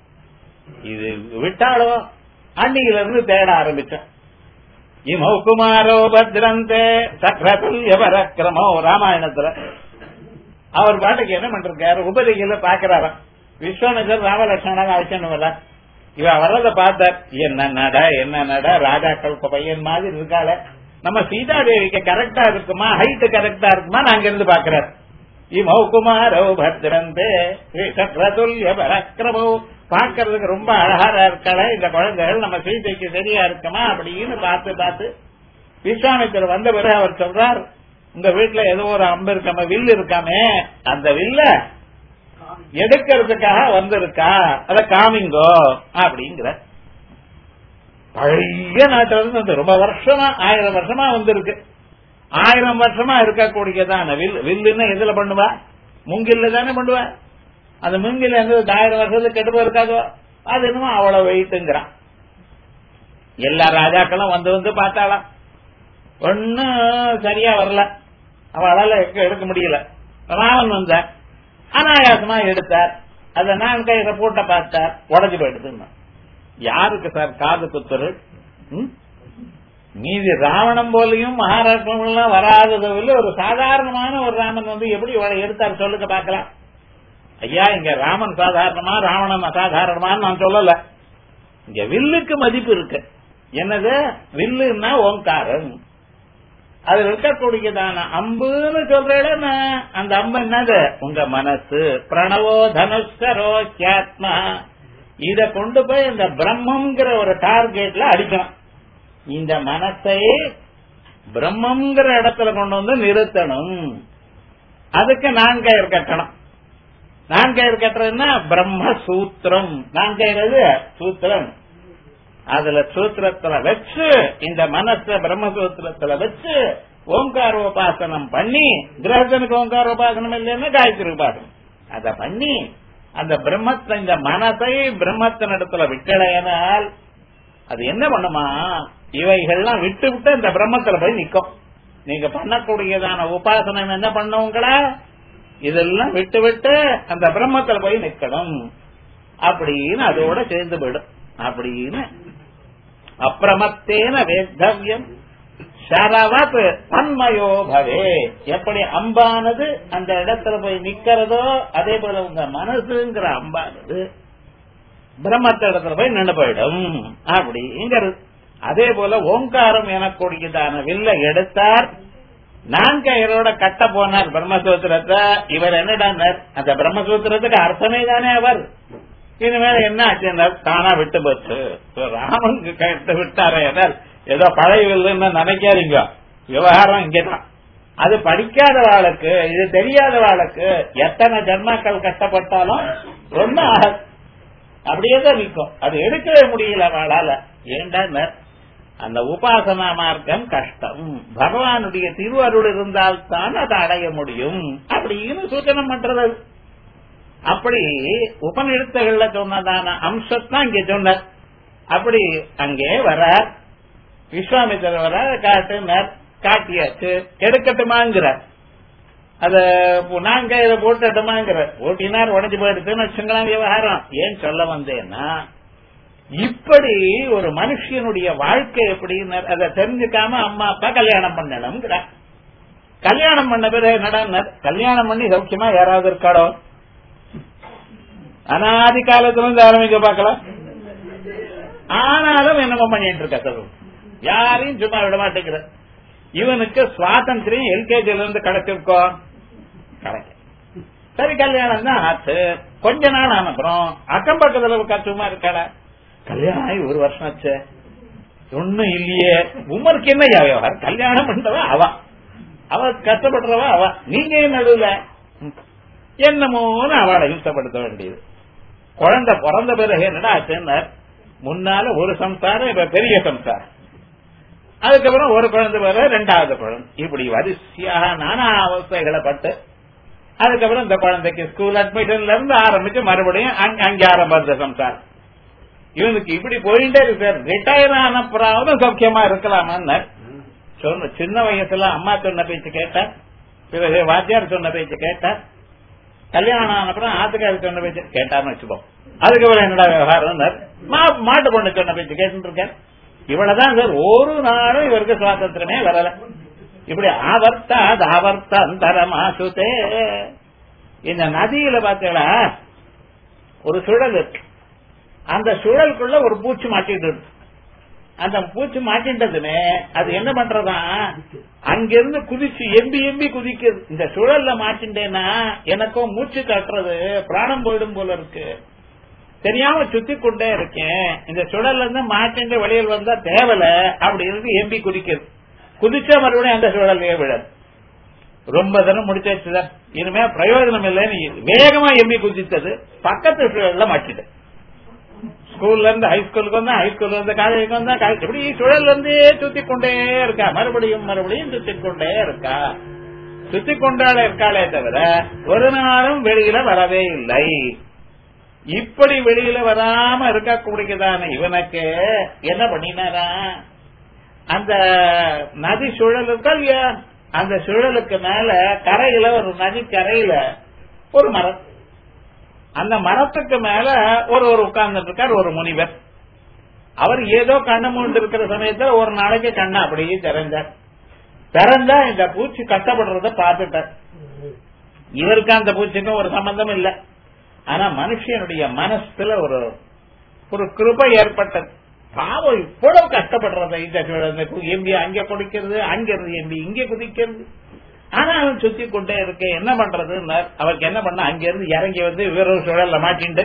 இது விட்டாலும் அன்னையில இருந்து தேட ஆரம்பிச்சேன் இமௌ குமாரோ பத்ரந்தே சக்கரதுல்ய பரக்கிரமோ ராமாயணத்துல அவர் பாட்டுக்கு என்ன பண்றாரு உபதிகளை பாக்குறாராம் விஸ்வநகர் ராமலட்சுமணன் அவசியம் இவ வர்றத பார்த்தார் என்ன நட என்ன நட ராஜாக்கள் பையன் மாதிரி இருக்காள நம்ம சீதாதேவிக்கு கரெக்டா இருக்குமா ஹைட் கரெக்டா இருக்குமா நாங்க இருந்து பாக்குறாரு இமௌ குமாரோ பத்ரந்தே சக்கரதுல்ய பரக்கிரமோ பாக்குறதுக்கு ரொம்ப அழகா இருக்காள இந்த குழந்தைகள் நம்ம சீதைக்கு சரியா இருக்குமா அப்படின்னு பார்த்து பார்த்து விஸ்வாமித்தர் வந்த பிறகு அவர் சொல்றார் உங்க வீட்டுல ஏதோ ஒரு அம்பு இருக்காம வில் இருக்காமே அந்த வில்ல எடுக்கிறதுக்காக வந்திருக்கா அத காமிங்கோ அப்படிங்கிற பழைய நாட்டுல இருந்து ரொம்ப வருஷமா ஆயிரம் வருஷமா வந்திருக்கு ஆயிரம் வருஷமா இருக்கக்கூடியதான வில் வில்லுன்னு எதுல பண்ணுவா முங்கில்ல தானே பண்ணுவா அந்த முங்கில எங்க ஆயிரம் வருஷத்துக்கு கெட்டு போயிருக்காதோ அது என்னமோ அவ்வளவு வெயிட்டுங்கிறான் எல்லா ராஜாக்களும் வந்து வந்து பார்த்தாலாம் ஒன்னும் சரியா வரல அவளால எடுக்க முடியல ராமன் வந்தார் அனாயாசமா எடுத்தார் அத நான் கையில போட்ட பார்த்தார் உடஞ்சு போயிடுது யாருக்கு சார் காது குத்துரு மீதி ராவணம் போலையும் மகாராஷ்டிரம் வராதது ஒரு சாதாரணமான ஒரு ராமன் வந்து எப்படி எடுத்தார் சொல்லுங்க பாக்கலாம் ஐயா இங்க ராமன் சாதாரணமா ராவணன் அசாதாரணமான்னு நான் சொல்லல இங்க வில்லுக்கு மதிப்பு இருக்கு என்னது வில்லுன்னா ஓங்காரம் அதுல இருக்கக்கூடியதான அம்புன்னு சொல்றேன் அந்த அம்பு என்னது உங்க மனசு பிரணவோ தனுஷரோ கியாத்மா இத கொண்டு போய் இந்த பிரம்மங்கிற ஒரு டார்கெட்ல அடிக்கணும் இந்த மனசை பிரம்மங்கிற இடத்துல கொண்டு வந்து நிறுத்தணும் அதுக்கு நான்கயிறு கட்டணும் நான்கயிறு கட்டுறதுன்னா பிரம்ம சூத்திரம் நான்கயிறது சூத்திரம் அதுல சூத்திரத்துல வச்சு இந்த மனச பிரம்மசூத்திரத்துல வச்சு ஓங்கார உபாசனம் பண்ணி கிரகனுக்கு ஓங்கார உபாசனம் இல்லைன்னா காயத்ரி உபாசனம் அத பண்ணி அந்த பிரம்மத்தை இந்த மனசை பிரம்மத்தின் இடத்துல விட்டடையினால் அது என்ன பண்ணுமா இவைகள்லாம் விட்டு விட்டு அந்த பிரம்மத்துல போய் நிக்கும் நீங்க பண்ணக்கூடியதான உபாசனம் என்ன பண்ணுவங்களா இதெல்லாம் விட்டு விட்டு அந்த பிரம்மத்துல போய் நிக்கணும் அப்படின்னு அதோட சேர்ந்து போயிடும் அப்படின்னு அப்பிரமத்தேன வேத்தவியம் சரவத் தன்மயோ பவே எப்படி அம்பானது அந்த இடத்துல போய் நிக்கிறதோ அதே போல உங்க மனசுங்கிற அம்பானது பிரம்மத்த இடத்துல போய் நின்று போயிடும் அப்படிங்கிறது அதே போல ஓங்காரம் எனக்கூடியதான வில்ல எடுத்தார் நான்கயரோட கட்ட போனார் பிரம்மசூத்திரத்தை இவர் என்னடான்னார் அந்த பிரம்மசூத்திரத்துக்கு அர்த்தமே தானே அவர் இனிமேல் என்ன ஆச்சு தானா விட்டு போச்சு ராமனுக்கு கட்டு விட்டாரே ஏதோ பழைய வில்லுன்னு நினைக்காதீங்க விவகாரம் இங்கதான் அது படிக்காத வாளுக்கு இது தெரியாத வாளுக்கு எத்தனை ஜன்மாக்கள் கஷ்டப்பட்டாலும் ஒன்னும் ஆகாது அப்படியே தான் நிற்கும் அது எடுக்கவே முடியல அவளால ஏண்டா அந்த உபாசனா மார்க்கம் கஷ்டம் பகவானுடைய திருவருள் இருந்தால்தான் அதை அடைய முடியும் அப்படின்னு சூச்சனை பண்றது அப்படி உபநிடத்துகள்ல சொன்னதான அம்சத்தான் இங்க சொன்னார் அப்படி அங்கே வர விஸ்வாமித்திர வர காட்டுனார் காட்டியாச்சு எடுக்கட்டுமாங்கிறார் அத நாங்க இதை போட்டுட்டுமாங்கிற ஓட்டினார் உடஞ்சு போயிடுதுன்னு வச்சுங்களேன் விவகாரம் ஏன் சொல்ல வந்தேன்னா இப்படி ஒரு மனுஷனுடைய வாழ்க்கை எப்படின்னு அதை தெரிஞ்சுக்காம அம்மா அப்பா கல்யாணம் பண்ணணும்ங்கிற கல்யாணம் பண்ண பிறகு என்னடா கல்யாணம் பண்ணி சௌக்கியமா யாராவது இருக்காடோ அனாதி காலத்துல இருந்து ஆரம்பிக்க பார்க்கலாம் ஆனாலும் என்னமோ பண்ணிட்டு இருக்க சொல்லுவோம் யாரையும் சும்மா விட மாட்டேங்கிற இவனுக்கு சுவாதந்திரம் எல்கேஜில இருந்து கிடைச்சிருக்கோம் கிடைக்க சரி கல்யாணம் தான் ஆச்சு கொஞ்ச நாள் அனுப்புறோம் அக்கம் பக்கத்துல இருக்கா சும்மா இருக்காடா கல்யாணம் ஆகி ஒரு வருஷம் ஆச்சு ஒண்ணும் இல்லையே உமருக்கு என்ன விவகாரம் கல்யாணம் பண்றவ அவ அவ கஷ்டப்படுறவ அவ நீங்க நடுவுல என்னமோன்னு அவளை இம்சப்படுத்த வேண்டியது குழந்தை பிறந்த பிறகு என்னடா ஆச்சுன்னா முன்னால ஒரு சம்சாரம் இப்ப பெரிய சம்சாரம் அதுக்கப்புறம் ஒரு குழந்தை பிறகு ரெண்டாவது குழந்தை இப்படி வரிசையாக நானா அவஸ்தைகளை பட்டு அதுக்கப்புறம் இந்த குழந்தைக்கு ஸ்கூல் அட்மிஷன்ல இருந்து ஆரம்பிச்சு மறுபடியும் அங்க ஆரம்பிச்ச சம்சாரம் இவனுக்கு இப்படி போயிட்டே இருக்கு ரிட்டையர் ஆனப்புறாவது சௌக்கியமா இருக்கலாமான்னு சொன்ன சின்ன வயசுல அம்மா சொன்ன பேச்சு கேட்டார் பிறகு வாத்தியார் சொன்ன பேச்சு கேட்டார் கல்யாணம் ஆனப்புறம் ஆத்துக்காரி சொன்ன பேச்சு கேட்டார்னு வச்சுப்போம் அதுக்கப்புறம் என்னடா விவகாரம் மாட்டு பொண்ணு சொன்ன பேச்சு கேட்டு இருக்கேன் இவ்வளவுதான் சார் ஒரு நாளும் இவருக்கு சுவாதந்திரமே வரல இப்படி ஆவர்த்தா ஆவர்த்த அந்தரமாசுதே இந்த நதியில பாத்தீங்களா ஒரு சுழல் இருக்கு அந்த சுழலுக்குள்ள ஒரு பூச்சி மாட்டிட்டு இருக்கு அந்த பூச்சி மாட்டின்றதுமே அது என்ன பண்றதா அங்கிருந்து குதிச்சு எம்பி எம்பி குதிக்குது இந்த சுழல்ல மாட்டின்றேன்னா எனக்கும் மூச்சு கட்டுறது பிராணம் போயிடும் போல இருக்கு தெரியாம சுத்தி கொண்டே இருக்கேன் இந்த சுழல்ல இருந்து மாட்டின்ற வெளியில் வந்தா தேவல அப்படி இருந்து எம்பி குதிக்குது குதிச்சா மறுபடியும் அந்த சுழல்லையே விழாது ரொம்ப தினம் முடிச்சாச்சு இனிமே பிரயோஜனம் இல்லைன்னு வேகமா எம்பி குதித்தது பக்கத்து சுழல்ல மாட்டிட்டு ஸ்கூல்ல இருந்து ஹைஸ்கூலுக்கு வந்தா ஹைஸ்கூல்ல இருந்து காலேஜுக்கு வந்தா காலேஜ் இப்படி சுழல் வந்து சுத்தி கொண்டே இருக்கா மறுபடியும் மறுபடியும் சுத்தி கொண்டே இருக்கா சுத்தி கொண்டாட இருக்காளே தவிர ஒரு நாளும் வெளியில வரவே இல்லை இப்படி வெளியில வராம இருக்கக்கூடியதான இவனுக்கு என்ன பண்ணினாரா அந்த நதி சுழல் இருக்கா இல்லையா அந்த சுழலுக்கு மேல கரையில ஒரு நதி கரையில ஒரு மரம் அந்த மரத்துக்கு மேல ஒரு ஒரு உட்கார்ந்துட்டு இருக்கார் ஒரு முனிவர் அவர் ஏதோ கண்ணு மூண்டு இருக்கிற சமயத்துல ஒரு நாளைக்கு கண்ணை அப்படியே திறந்தார் திறந்தா இந்த பூச்சி கஷ்டப்படுறத பார்த்துட்டார் இவருக்கு அந்த பூச்சிக்கும் ஒரு சம்பந்தம் இல்ல ஆனா மனுஷனுடைய மனசுல ஒரு ஒரு கிருபை ஏற்பட்டது பாவம் இவ்வளவு கஷ்டப்படுறத இந்த எம்பி அங்க குடிக்கிறது அங்க இருந்து எம்பி இங்க குதிக்கிறது ஆனா அவன் சுத்தி கொண்டே இருக்க என்ன பண்றது அவருக்கு என்ன பண்ண அங்க இருந்து இறங்கி வந்து வேற ஒரு சுழல்ல மாட்டிண்டு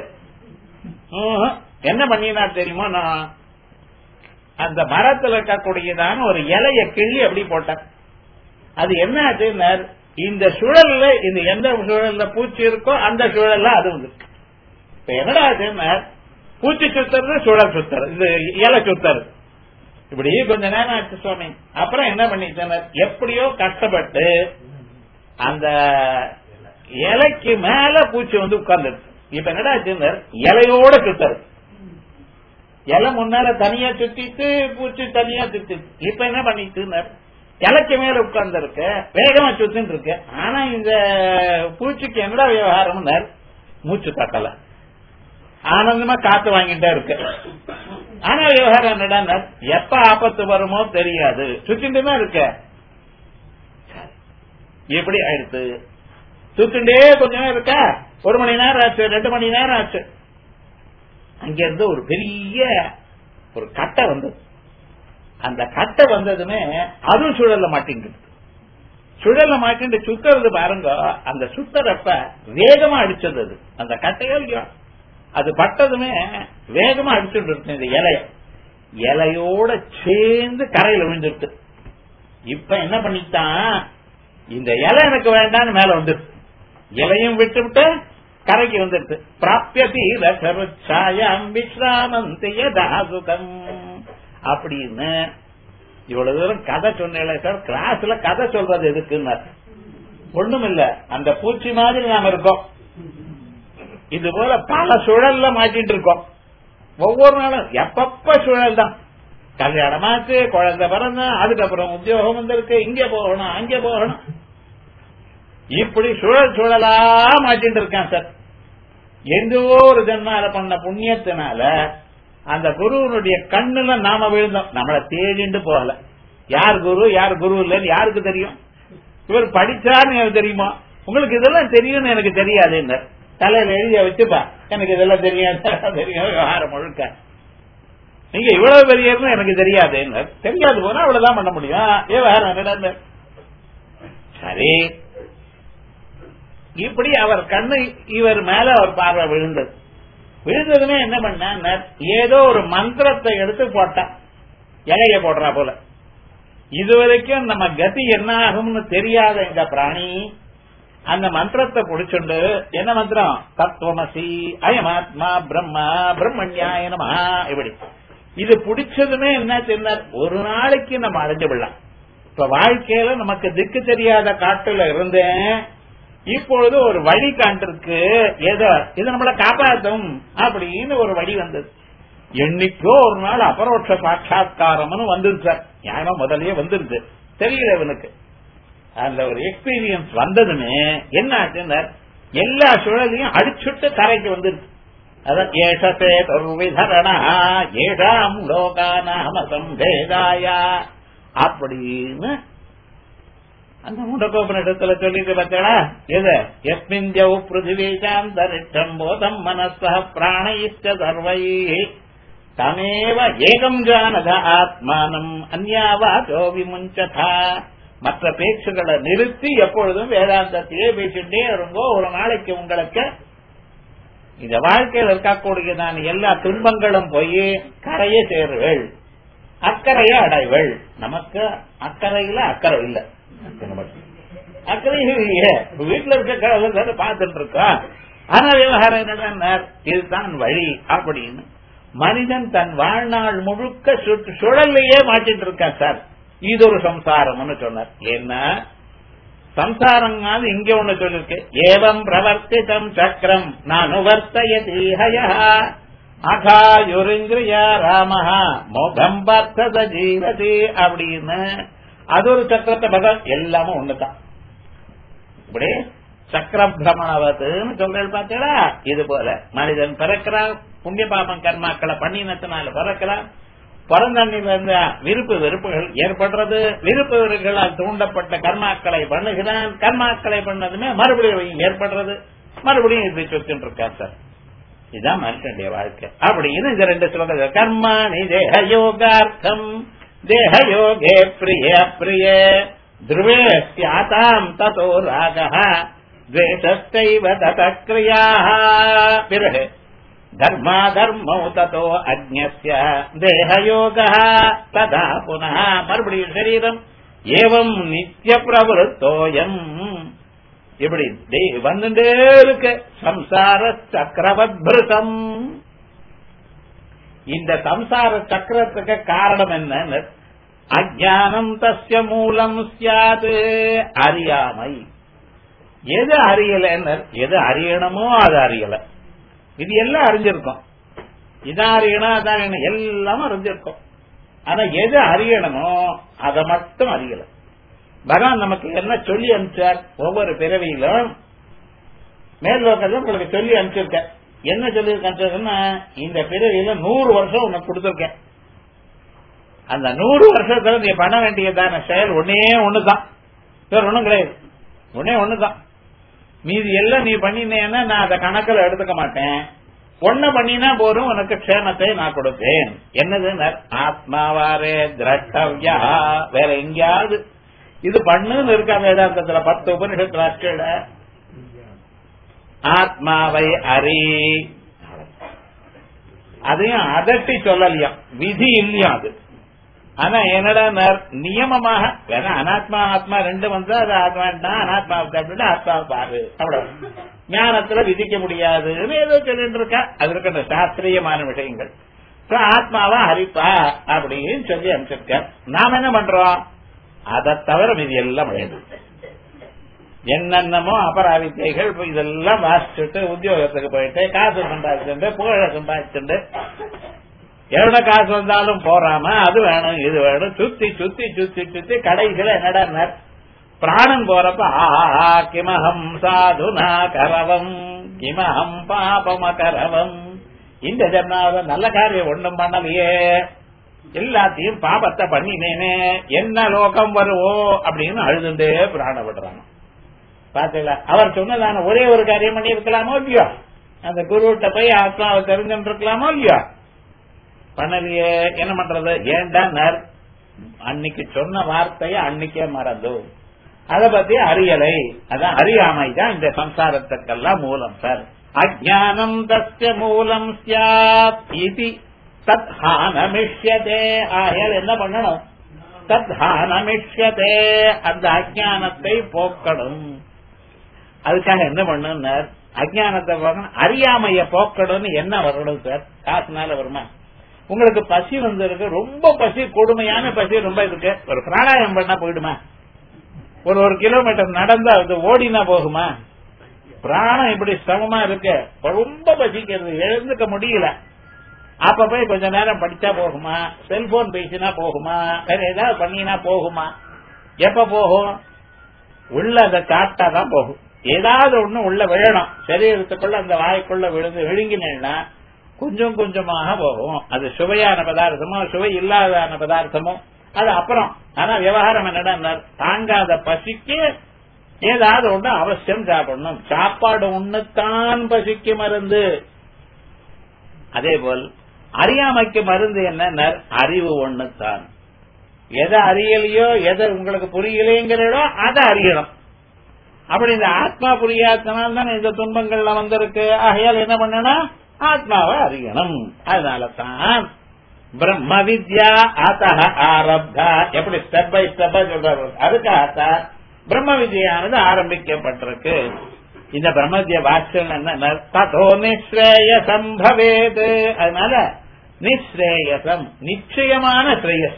என்ன பண்ணினா தெரியுமா நான் அந்த மரத்துல இருக்கக்கூடியதான ஒரு இலைய கிள்ளி அப்படி போட்டேன் அது என்ன ஆச்சுன்னா இந்த சுழல்ல இந்த எந்த சுழல்ல பூச்சி இருக்கோ அந்த சுழல்ல அது வந்து இப்ப என்னடா ஆச்சுன்னா பூச்சி சுத்துறது சுழல் சுத்துறது இந்த இலை சுத்துறது இப்படி கொஞ்ச நேரம் ஆச்சு சுவாமி அப்புறம் என்ன பண்ணிட்டனர் எப்படியோ கஷ்டப்பட்டு அந்த இலைக்கு மேல பூச்சி வந்து உட்கார்ந்துருக்கு இப்ப என்னடா ஆச்சுனர் இலையோட சுத்தரு இலை முன்னால தனியா சுத்திட்டு பூச்சி தனியா சுத்திட்டு இப்ப என்ன பண்ணிட்டு இலைக்கு மேல உட்கார்ந்து இருக்கு வேகமா சுத்தின்னு இருக்கு ஆனா இந்த பூச்சிக்கு என்ன விவகாரம் மூச்சு தட்டல ஆனந்தமா காத்து வாங்கிட்டே இருக்கு ஆனா விவகாரம் என்னடா எப்ப ஆபத்து வருமோ தெரியாது சுத்திட்டு தான் இருக்க எப்படி ஆயிடுத்து சுத்திண்டே கொஞ்சம் இருக்கா ஒரு மணி நேரம் ஆச்சு ரெண்டு மணி நேரம் ஆச்சு அங்க இருந்து ஒரு பெரிய ஒரு கட்டை வந்தது அந்த கட்டை வந்ததுமே அதுவும் சுழல்ல மாட்டிங்கிட்டு சுழல்ல மாட்டிட்டு சுத்துறது பாருங்க அந்த சுத்தரப்ப வேகமா அடிச்சது அது அந்த கட்டையோ இல்லையோ அது பட்டதுமே வேகமா அடிச்சுட்டு இருக்கு இந்த இலைய இலையோட சேர்ந்து கரையில விழுந்துருக்கு இப்ப என்ன பண்ணிட்டான் இந்த இலை எனக்கு வேண்டாம்னு மேல வந்துருச்சு இலையும் விட்டு விட்டு கரைக்கு வந்துருச்சு பிராபியதி ரசருச்சாயம் விஸ்ராமந்திய தாசுகம் அப்படின்னு இவ்வளவு தூரம் கதை சொன்னேன் சார் கிளாஸ்ல கதை சொல்றது எதுக்குன்னு ஒண்ணும் இல்ல அந்த பூச்சி மாதிரி நாம இருக்கோம் இது போல பல சுழல்ல மாட்டிட்டு இருக்கோம் ஒவ்வொரு நாளும் எப்பப்ப சுழல் தான் கல்யாணமாச்சு குழந்தை பிறந்த அதுக்கப்புறம் உத்தியோகம் வந்திருக்கு இங்க போகணும் அங்க போகணும் இப்படி சுழல் சுழலா மாட்டிட்டு இருக்கான் சார் எந்த ஒரு ஜென்மால பண்ண புண்ணியத்தினால அந்த குருவனுடைய கண்ணுல நாம விழுந்தோம் நம்மள தேடிண்டு போகல யார் குரு யார் குரு இல்லன்னு யாருக்கு தெரியும் இவர் படிச்சாருன்னு எனக்கு தெரியுமா உங்களுக்கு இதெல்லாம் தெரியும்னு எனக்கு தெரியாது தலையில எழுதிய வச்சுப்பா எனக்கு இதெல்லாம் தெரியாது தெரியும் விவகாரம் முழுக்க நீங்க இவ்வளவு பெரியன்னு எனக்கு தெரியாது தெரியாது போனா அவ்வளவுதான் பண்ண முடியும் விவகாரம் சரி இப்படி அவர் கண்ணு இவர் மேல அவர் பார்வை விழுந்தது விழுந்ததுமே என்ன பண்ண ஏதோ ஒரு மந்திரத்தை எடுத்து போட்டான் இலைய போடுறா போல இதுவரைக்கும் நம்ம கதி என்ன ஆகும்னு தெரியாத இந்த பிராணி அந்த மந்திரத்தை புடிச்சுண்டு என்ன மந்திரம் தத்துவமசி அயமாத்மா பிரம்மா பிரம்மண்யாய நம இப்படி இது பிடிச்சதுமே என்ன சொன்னார் ஒரு நாளைக்கு நம்ம அடைஞ்சு விடலாம் இப்ப வாழ்க்கையில நமக்கு திக்கு தெரியாத காட்டுல இருந்தேன் இப்பொழுது ஒரு வழி காண்டிருக்கு ஏதோ இது நம்மளை காப்பாற்றும் அப்படின்னு ஒரு வழி வந்தது என்னைக்கோ ஒரு நாள் அபரோட்ச சாட்சா்காரம்னு வந்துருச்சு சார் நியாயமா முதல்லயே வந்துருது தெரியல இவனுக்கு அந்த ஒரு எக்ஸ்பீரியன்ஸ் வந்ததுமே என்ன ஆச்சுன்னா எல்லா சுழலையும் அடிச்சுட்டு கரைக்கு வந்துருச்சு அதான் ஏஷசே தொர்விதரணா ஏஷாம் லோகானாம சம்பேதாயா அப்படின்னு அந்த முண்டகோபனிடத்துல சொல்லிட்டு பார்த்தா எது எஸ்மின் ஜவு பிருத்திவீசாந்தரிட்சம் போதம் மனச பிராணயிஷ்ட சர்வை தமேவ ஏகம் ஜானத ஆத்மானம் அந்யாவாச்சோ விமுஞ்சதா மற்ற பேச்சுகளை நிறுத்தி எப்பொழுதும் வேதாந்தத்தையே பேசிட்டே இருங்கோ ஒரு நாளைக்கு உங்களுக்கு இந்த வாழ்க்கையில் இருக்கக்கூடியதான எல்லா துன்பங்களும் போய் கரையை சேருவள் அக்கறையை அடைவள் நமக்கு அக்கறையில அக்கறை இல்ல அக்கறை இல்லையே வீட்டுல இருக்க பார்த்துட்டு இருக்கா ஆனா விவகாரம் என்னன்னா இதுதான் வழி அப்படின்னு மனிதன் தன் வாழ்நாள் முழுக்க சுழல்லையே மாட்டிட்டு இருக்கான் சார் இது ஒரு சம்சாரம்னு சொன்னார் என்ன சம்சாரங்காது இங்க ஒண்ணு சொல்லிருக்கு ஏவம் பிரவர்த்திதம் சக்கரம் நான் வர்த்தயதீஹய அகாயுரிந்திரியா ராமஹா மோகம் பார்த்தத ஜீவதி அப்படின்னு அது ஒரு சக்கரத்தை பகவான் எல்லாமே ஒண்ணுதான் இப்படி சக்கர பிரமணவத்துன்னு சொல்றது பார்த்தீங்களா இது போல மனிதன் பிறக்கிறான் புண்ணிய பாபம் கர்மாக்களை பண்ணினத்தினால பிறக்கிறான் பிறந்தண்ணில இருந்த விருப்பு வெறுப்புகள் ஏற்படுறது விருப்பு வெறுப்புகளால் தூண்டப்பட்ட கர்மாக்களை பண்ணுகிறான் கர்மாக்களை பண்ணதுமே மறுபடியும் ஏற்படுறது மறுபடியும் இப்படி சுத்தின்னு இருக்கான் சார் இதுதான் மனுஷனுடைய வாழ்க்கை அப்படின்னு இந்த ரெண்டு சொல்றது கர்மாணி தேக யோகார்த்தம் தேக யோகே பிரிய பிரிய துருவே சியாதாம் ததோ ராக துவேஷத்தைவ தத கிரியா பிறகு தர்மா தர்மௌ ததோ அஜ்ஞஸ்ய தேகயோக ததா புனः மறுபடியும் சரீரம் ஏவம் நித்திய பிரவருத்தோயம் இப்படி வந்துட்டே இருக்கு சம்சார சக்கரவத்பிருதம் இந்த சம்சார சக்கரத்துக்கு காரணம் என்ன அஜானம் தஸ்ய மூலம் சியாது அறியாமை எது அறியல எது அறியணுமோ அது அறியல இது எல்லாம் அறிஞ்சிருக்கோம் இதான் அறியணும் அதான் அறியணும் எல்லாமே அறிஞ்சிருக்கும் ஆனா எது அறியணுமோ அதை மட்டும் அறியல பகவான் நமக்கு என்ன சொல்லி அனுப்பிச்சார் ஒவ்வொரு பிறவியிலும் மேல்லோக்கத்தில் உங்களுக்கு சொல்லி அனுப்பிச்சிருக்கேன் என்ன சொல்லி அனுப்பிச்சிருக்கேன்னா இந்த பிறவியில நூறு வருஷம் உனக்கு கொடுத்துருக்கேன் அந்த நூறு வருஷத்துல நீ பண்ண வேண்டியதான செயல் ஒன்னே ஒண்ணுதான் வேற ஒண்ணும் கிடையாது ஒன்னே ஒண்ணுதான் மீதி எல்லாம் நீ பண்ணினேன்னா நான் அதை கணக்கில் எடுத்துக்க மாட்டேன் ஒன்ன பண்ணினா போதும் உனக்கு க்ஷேமத்தை நான் கொடுப்பேன் என்னது ஆத்மாவாரே திரட்டவ்யா வேற எங்கேயாவது இது பண்ணுன்னு இருக்கா வேதாந்தத்துல பத்து உபனிஷத்து ராஷ்டிர ஆத்மாவை அறி அதையும் அதட்டி சொல்லலையாம் விதி இல்லையா அது ஆனா என்னடா நியமமாக வேணா அனாத்மா ஆத்மா ரெண்டு வந்தா அது ஆத்மா அனாத்மாவை தப்பிட்டு ஆத்மாவை பாரு அவ்வளவு ஞானத்துல விதிக்க முடியாதுன்னு ஏதோ சொல்லிட்டு இருக்கா அது இருக்கின்ற சாஸ்திரியமான விஷயங்கள் ஆத்மாவா ஹரிப்பா அப்படின்னு சொல்லி அனுப்பிச்சிருக்க நாம என்ன பண்றோம் அதை தவிர மீதி எல்லாம் விளையாது என்னென்னமோ அபராவித்தைகள் இதெல்லாம் வாசிச்சுட்டு உத்தியோகத்துக்கு போயிட்டு காசு சம்பாதிச்சுட்டு புகழ சம்பாதிச்சுட்டு எவ்வளவு காசு வந்தாலும் போறாம அது வேணும் இது வேணும் சுத்தி சுத்தி சுத்தி சுத்தி கடைசியில என்னடா பிராணம் போறப்ப ஆஹா கிமஹம் சாதுனா கரவம் கிமஹம் பாபம கரவம் இந்த ஜென்மாவது நல்ல காரியம் ஒண்ணும் பண்ணலையே எல்லாத்தையும் பாபத்தை பண்ணினேனே என்ன லோகம் வருவோ அப்படின்னு அழுதுண்டே பிராண விடுறாங்க பாத்தீங்களா அவர் சொன்னதான ஒரே ஒரு காரியம் பண்ணி இருக்கலாமோ இல்லையோ அந்த குருவிட்ட போய் ஆத்மாவை தெரிஞ்சுட்டு இருக்கலாமோ இல்லையோ பண்ணலையே என்ன பண்றது ஏண்டா அன்னைக்கு சொன்ன வார்த்தைய அன்னைக்கே மறந்து அத பத்தி அறியலை அதான் அறியாமை தான் இந்த சம்சாரத்துக்கெல்லாம் மூலம் சார் அஜானம் தஸ்ய மூலம் சியாத் இது தத் ஹானமிஷ்யதே ஆகையால் என்ன பண்ணணும் தத் ஹானமிஷ்யதே அந்த அஜானத்தை போக்கணும் அதுக்காக என்ன பண்ணணும் அஜானத்தை போக்கணும் அறியாமைய போக்கணும்னு என்ன வரணும் சார் காசுனால வருமா உங்களுக்கு பசி வந்திருக்கு ரொம்ப பசி கொடுமையான பசி ரொம்ப இருக்கு ஒரு பிராணாயம் பண்ணா போயிடுமா ஒரு ஒரு கிலோமீட்டர் நடந்தா அது ஓடினா போகுமா பிராணம் இப்படி சிரமமா இருக்கு ரொம்ப பசிக்கிறது எழுந்துக்க முடியல அப்ப போய் கொஞ்ச நேரம் படிச்சா போகுமா செல்போன் பேசினா போகுமா வேற ஏதாவது பண்ணினா போகுமா எப்ப போகும் உள்ள அதை சாப்பிட்டாதான் போகும் ஏதாவது ஒண்ணு உள்ள விழணும் சரீரத்துக்குள்ள அந்த வாய்க்குள்ள விழுந்து விழுங்கினா கொஞ்சம் கொஞ்சமாக போகும் அது சுவையான பதார்த்தமோ சுவை இல்லாதான பதார்த்தமோ அது அப்புறம் ஆனா விவகாரம் என்னடா தாங்காத பசிக்கு ஏதாவது ஒண்ணு அவசியம் சாப்பிடணும் சாப்பாடு ஒண்ணுத்தான் பசிக்கு மருந்து அதே போல் அறியாமைக்கு மருந்து என்ன அறிவு ஒண்ணுத்தான் எதை அறியலையோ எதை உங்களுக்கு புரியலைங்கிறதோ அதை அறியணும் அப்படி இந்த ஆத்மா புரியாதனால தான் இந்த துன்பங்கள்ல வந்திருக்கு ஆகையால் என்ன பண்ணணும் ஆத்மாவை அறியணும் அதனால தான் பிரம்ம வித்யா அத்த ஆரப்தா எப்படி ஸ்டெப் பை ஸ்டெப்பா சொல்றாரு அதுக்காகத்தான் பிரம்ம வித்யானது ஆரம்பிக்கப்பட்டிருக்கு இந்த பிரம்ம வித்யா வாக்கியம் என்ன ததோ நிஸ்ரேயசம் பவேது அதனால நிஸ்ரேயசம் நிச்சயமான ஸ்ரேயஸ்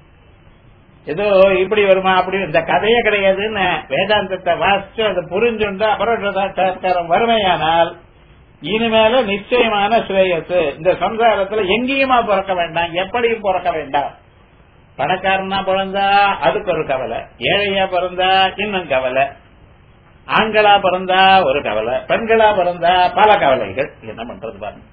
ஏதோ இப்படி வருமா அப்படி இந்த கதையே கிடையாதுன்னு வேதாந்தத்தை வாசிச்சு அதை புரிஞ்சுண்டு அபரோஷம் வறுமையானால் இனிமேல நிச்சயமான ஸ்ரேயஸ் இந்த சம்சாரத்துல எங்கேயுமா பிறக்க வேண்டாம் எப்படியும் பிறக்க வேண்டாம் பணக்காரனா பிறந்தா அதுக்கு ஒரு கவலை ஏழையா பிறந்தா இன்னும் கவலை ஆண்களா பிறந்தா ஒரு கவலை பெண்களா பிறந்தா பல கவலைகள் என்ன பண்றது பாருங்க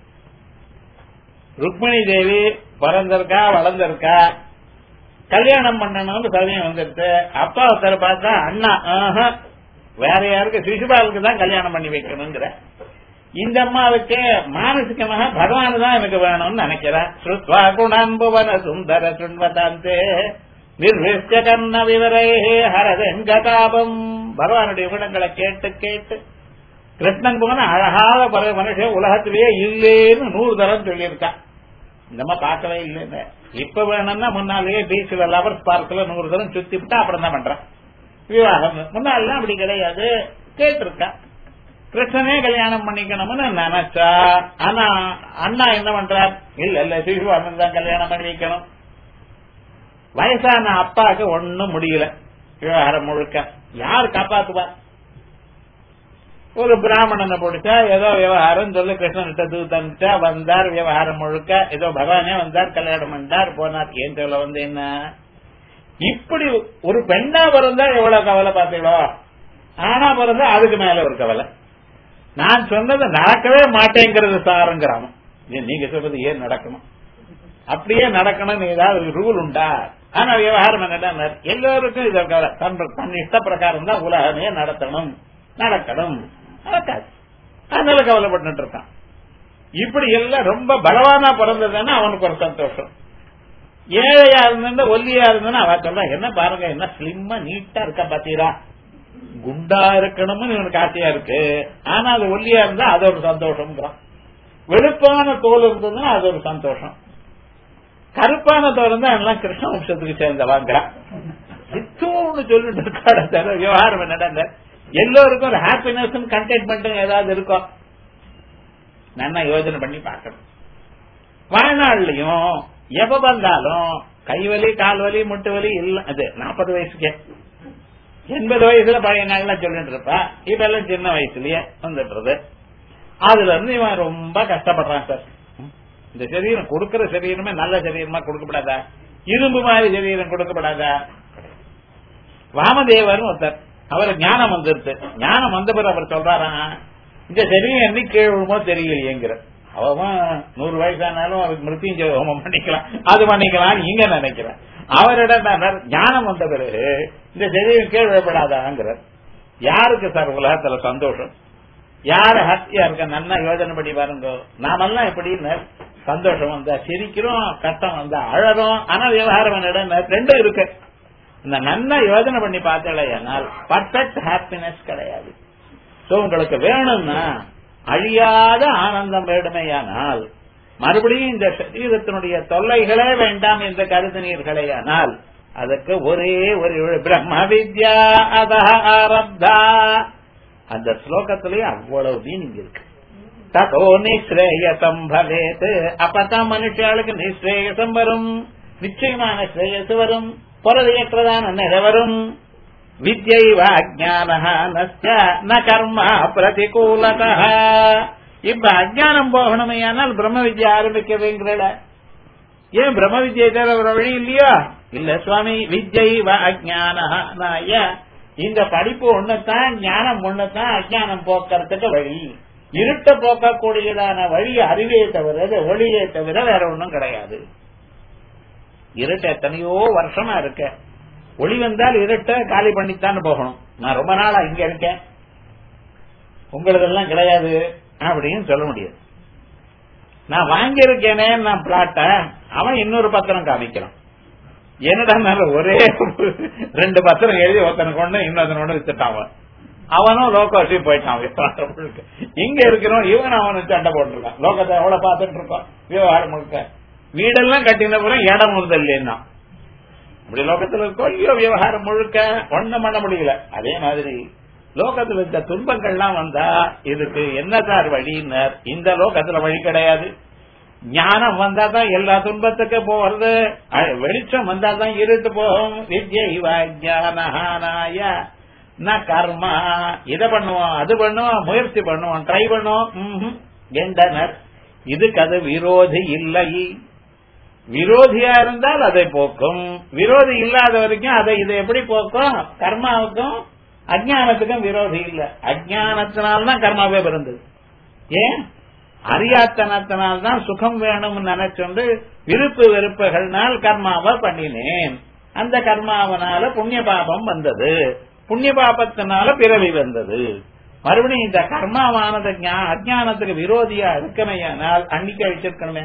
ருக்மிணி தேவி பிறந்திருக்கா வளர்ந்திருக்கா கல்யாணம் பண்ணணும்னு சமயம் வந்துருச்சு அப்பா ஒருத்தர் பார்த்தா அண்ணா வேற யாருக்கு சிசுபாலுக்கு தான் கல்யாணம் பண்ணி வைக்கணுங்கிற இந்த அம்மாவுக்கு மானசிகமாக பகவான் தான் எனக்கு வேணும்னு நினைக்கிறேன் ஸ்ருத்வா குணாம்புவன சுந்தர சுண்வதாந்தே நிர்விஷ்ட கண்ண விவரே ஹரதெங்கதாபம் பகவானுடைய குணங்களை கேட்டு கேட்டு கிருஷ்ணன் போன அழகாத பல மனுஷன் உலகத்திலேயே இல்லேன்னு நூறு தரம் சொல்லியிருக்கான் இந்த பார்க்கவே இல்லைன்னு இப்ப வேணும்னா முன்னாலேயே பீச்ல லவர்ஸ் பார்க்ல நூறு தரம் சுத்தி விட்டா அப்புறம் தான் பண்றான் விவாகம் முன்னாலாம் அப்படி கிடையாது கேட்டிருக்கா கிருஷ்ணனே கல்யாணம் பண்ணிக்கணும்னு நினைச்சா ஆனா அண்ணா என்ன பண்றார் இல்ல இல்ல சிசுவானன் தான் கல்யாணம் பண்ணி வைக்கணும் வயசான அப்பாவுக்கு ஒன்னும் முடியல விவகாரம் முழுக்க யார் காப்பாத்துவா ஒரு பிராமணனை பிடிச்சா ஏதோ விவகாரம் சொல்லி கிருஷ்ணன்கிட்ட தூத்தன்ட்டா வந்தார் விவகாரம் முழுக்க ஏதோ பகவானே வந்தார் கல்யாணம் பண்ணார் போனார் ஏன் சொல்ல வந்து என்ன இப்படி ஒரு பெண்ணா பிறந்தா எவ்வளவு கவலை பார்த்தீங்களோ ஆனா பிறந்தா அதுக்கு மேல ஒரு கவலை நான் சொன்னது நடக்கவே மாட்டேங்கிறது சாருங்கிறான் ஏன் நீங்க சொல்றது ஏன் நடக்கணும் அப்படியே நடக்கணும்னு ஏதாவது ரூல் உண்டா ஆனா விவகாரம் என்னடா எல்லோருக்கும் இது கவலை. தன் தன் இஷ்ட பிரகாரம் தான் உலகமே நடத்தணும் நடக்கணும் நடக்காது அதனால கவலைப்பட்டு இருக்கான் இப்படி எல்லாம் ரொம்ப பலவானா பிறந்ததுன்னா அவனுக்கு ஒரு சந்தோஷம் ஏழையா இருந்தா ஒல்லியா இருந்தா அவ சொல்றா என்ன பாருங்க என்ன ஸ்லிம்மா நீட்டா இருக்கா பாத்தீரா குண்டா இருக்கணும்னு இவனுக்கு ஆசையா இருக்கு ஆனா அது ஒல்லியா இருந்தா அது ஒரு சந்தோஷம்ங்கிறான் வெளுப்பான தோல் இருந்ததுன்னா அது ஒரு சந்தோஷம் கருப்பான தோல் இருந்தா எல்லாம் கிருஷ்ண வம்சத்துக்கு சேர்ந்தவாங்கிறான் சித்தோன்னு சொல்லிட்டு இருக்காட தவிர விவகாரம் என்னடா எல்லோருக்கும் ஒரு ஹாப்பினஸ் கண்டென்ட்மெண்ட் ஏதாவது இருக்கும் நல்லா யோசனை பண்ணி பார்க்கணும் வாழ்நாள்லயும் எப்ப வந்தாலும் கைவலி கால்வலி முட்டு வலி எல்லாம் அது நாற்பது வயசுக்கே எண்பது வயசுல பழைய நாள்லாம் சொல்லிட்டு இருப்பா இப்ப எல்லாம் சின்ன வயசுலயே வந்துடுறது அதுல இருந்து இவன் ரொம்ப கஷ்டப்படுறான் சார் இந்த சரீரம் கொடுக்கிற சரீரமே நல்ல சரீரமா கொடுக்கப்படாதா இரும்பு மாதிரி சரீரம் கொடுக்கப்படாதா வாமதேவர் ஒருத்தர் அவர் ஞானம் வந்துருச்சு ஞானம் வந்த பிறகு அவர் சொல்றாராம் இந்த சரீரம் என்னைக்கு கீழ் விழுமோ தெரியலையேங்கிற அவன் நூறு வயசானாலும் அவருக்கு மிருத்யுஞ்சய ஹோமம் பண்ணிக்கலாம் அது பண்ணிக்கலாம் நீங்க நினைக்கிறேன் அவரிடம் தான் ஞானம் வந்த பிறகு இந்த சரீரம் கீழ் விழப்படாதாங்கிறார் யாருக்கு சார் உலகத்துல சந்தோஷம் யாரு ஹாப்பியா இருக்க நல்லா யோஜனை பண்ணி பாருங்க நாமெல்லாம் எப்படின்னு சந்தோஷம் வந்தா சிரிக்கிறோம் கஷ்டம் வந்தா அழறோம் ஆனா விவகாரம் என்னடா ரெண்டும் இருக்கு இந்த நல்லா யோஜனை பண்ணி பார்த்தேனால் பர்ஃபெக்ட் ஹாப்பினஸ் கிடையாது சோ உங்களுக்கு வேணும்னா அழியாத ஆனந்தம் வேண்டுமையானால் மறுபடியும் இந்த சரீரத்தினுடைய தொல்லைகளே வேண்டாம் என்று கருதினீர்களேயானால் அதுக்கு ஒரே ஒரு பிரம்ம வித்யா அத ஆரப்தா அந்த ஸ்லோகத்திலேயே அவ்வளவு மீனிங் இருக்கு ததோ நிஸ்ரேயசம் பவேத் அப்பதான் மனுஷாளுக்கு நிஸ்ரேயசம் வரும் நிச்சயமான ஸ்ரேயஸ் வரும் பொருளையற்றதான நிலை வரும் வித்யைவ அஜானஹானஸ்ய ந கர்மா பிரதிகூலத இப்ப அஜானம் போகணுமையானால் பிரம்ம வித்யா ஆரம்பிக்கவேங்கிறல ஏன் பிரம்ம வித்யை தவிர ஒரு வழி இல்லையா இல்ல சுவாமி வித்யைவ அஜானஹானாய இந்த படிப்பு ஒண்ணுதான் ஞானம் ஒண்ணுதான் அஜானம் போக்குறதுக்கு வழி இருட்ட போக்கக்கூடியதான வழி அறிவே தவிர ஒளியே தவிர வேற ஒண்ணும் கிடையாது இருட்ட எத்தனையோ வருஷமா இருக்க ஒளி வந்தால் இருட்ட காலி பண்ணித்தான் போகணும் நான் ரொம்ப நாளா இங்க இருக்கேன் உங்களதெல்லாம் கிடையாது அப்படின்னு சொல்ல முடியாது நான் வாங்கியிருக்கேனே நான் பிளாட்ட அவன் இன்னொரு பத்திரம் காமிக்கிறான் என்னடா ஒரே ரெண்டு பத்திரம் எழுதி ஒருத்தனை கொண்டு இன்னொருத்தனை கொண்டு வித்துட்டான் அவன் அவனும் லோகாசி போயிட்டான் இங்க இருக்கிறோம் இவன் அவனு சண்டை போட்டிருக்கான் லோகத்தை எவ்வளவு பார்த்துட்டு இருக்கோம் விவகாரம் முழுக்க வீடெல்லாம் கட்டின பிறகு இடம் முதல் இல்லைன்னா அப்படி லோகத்துல கொல்லியோ விவகாரம் முழுக்க ஒண்ணும் பண்ண முடியல அதே மாதிரி லோகத்துல இந்த துன்பங்கள்லாம் வந்தா இதுக்கு என்ன சார் வழின்னர் இந்த லோகத்துல வழி கிடையாது ஞானம் வந்தா தான் எல்லா துன்பத்துக்கு போறது வெளிச்சம் வந்தா தான் இருட்டு போகும் வித்யானாய ந கர்மா இத பண்ணுவோம் அது பண்ணுவோம் முயற்சி பண்ணுவோம் ட்ரை பண்ணுவோம் என்றனர் இதுக்கு அது விரோதி இல்லை விரோதியா இருந்தால் அதை போக்கும் விரோதி இல்லாத வரைக்கும் அதை இதை எப்படி போக்கும் கர்மாவுக்கும் அஜானத்துக்கும் விரோதி இல்ல அஜானத்தினால்தான் கர்மாவே பிறந்தது ஏன் அறியாத்தனத்தினால்தான் சுகம் வேணும்னு நினைச்சுண்டு விருப்பு வெறுப்புகள்னால் கர்மாவை பண்ணினேன் அந்த கர்மாவனால புண்ணிய பாபம் வந்தது புண்ணிய பாபத்தினால பிறவி வந்தது மறுபடியும் இந்த கர்மாவானது அஜானத்துக்கு விரோதியா இருக்கமையானால் அன்னைக்கு அழிச்சிருக்கணுமே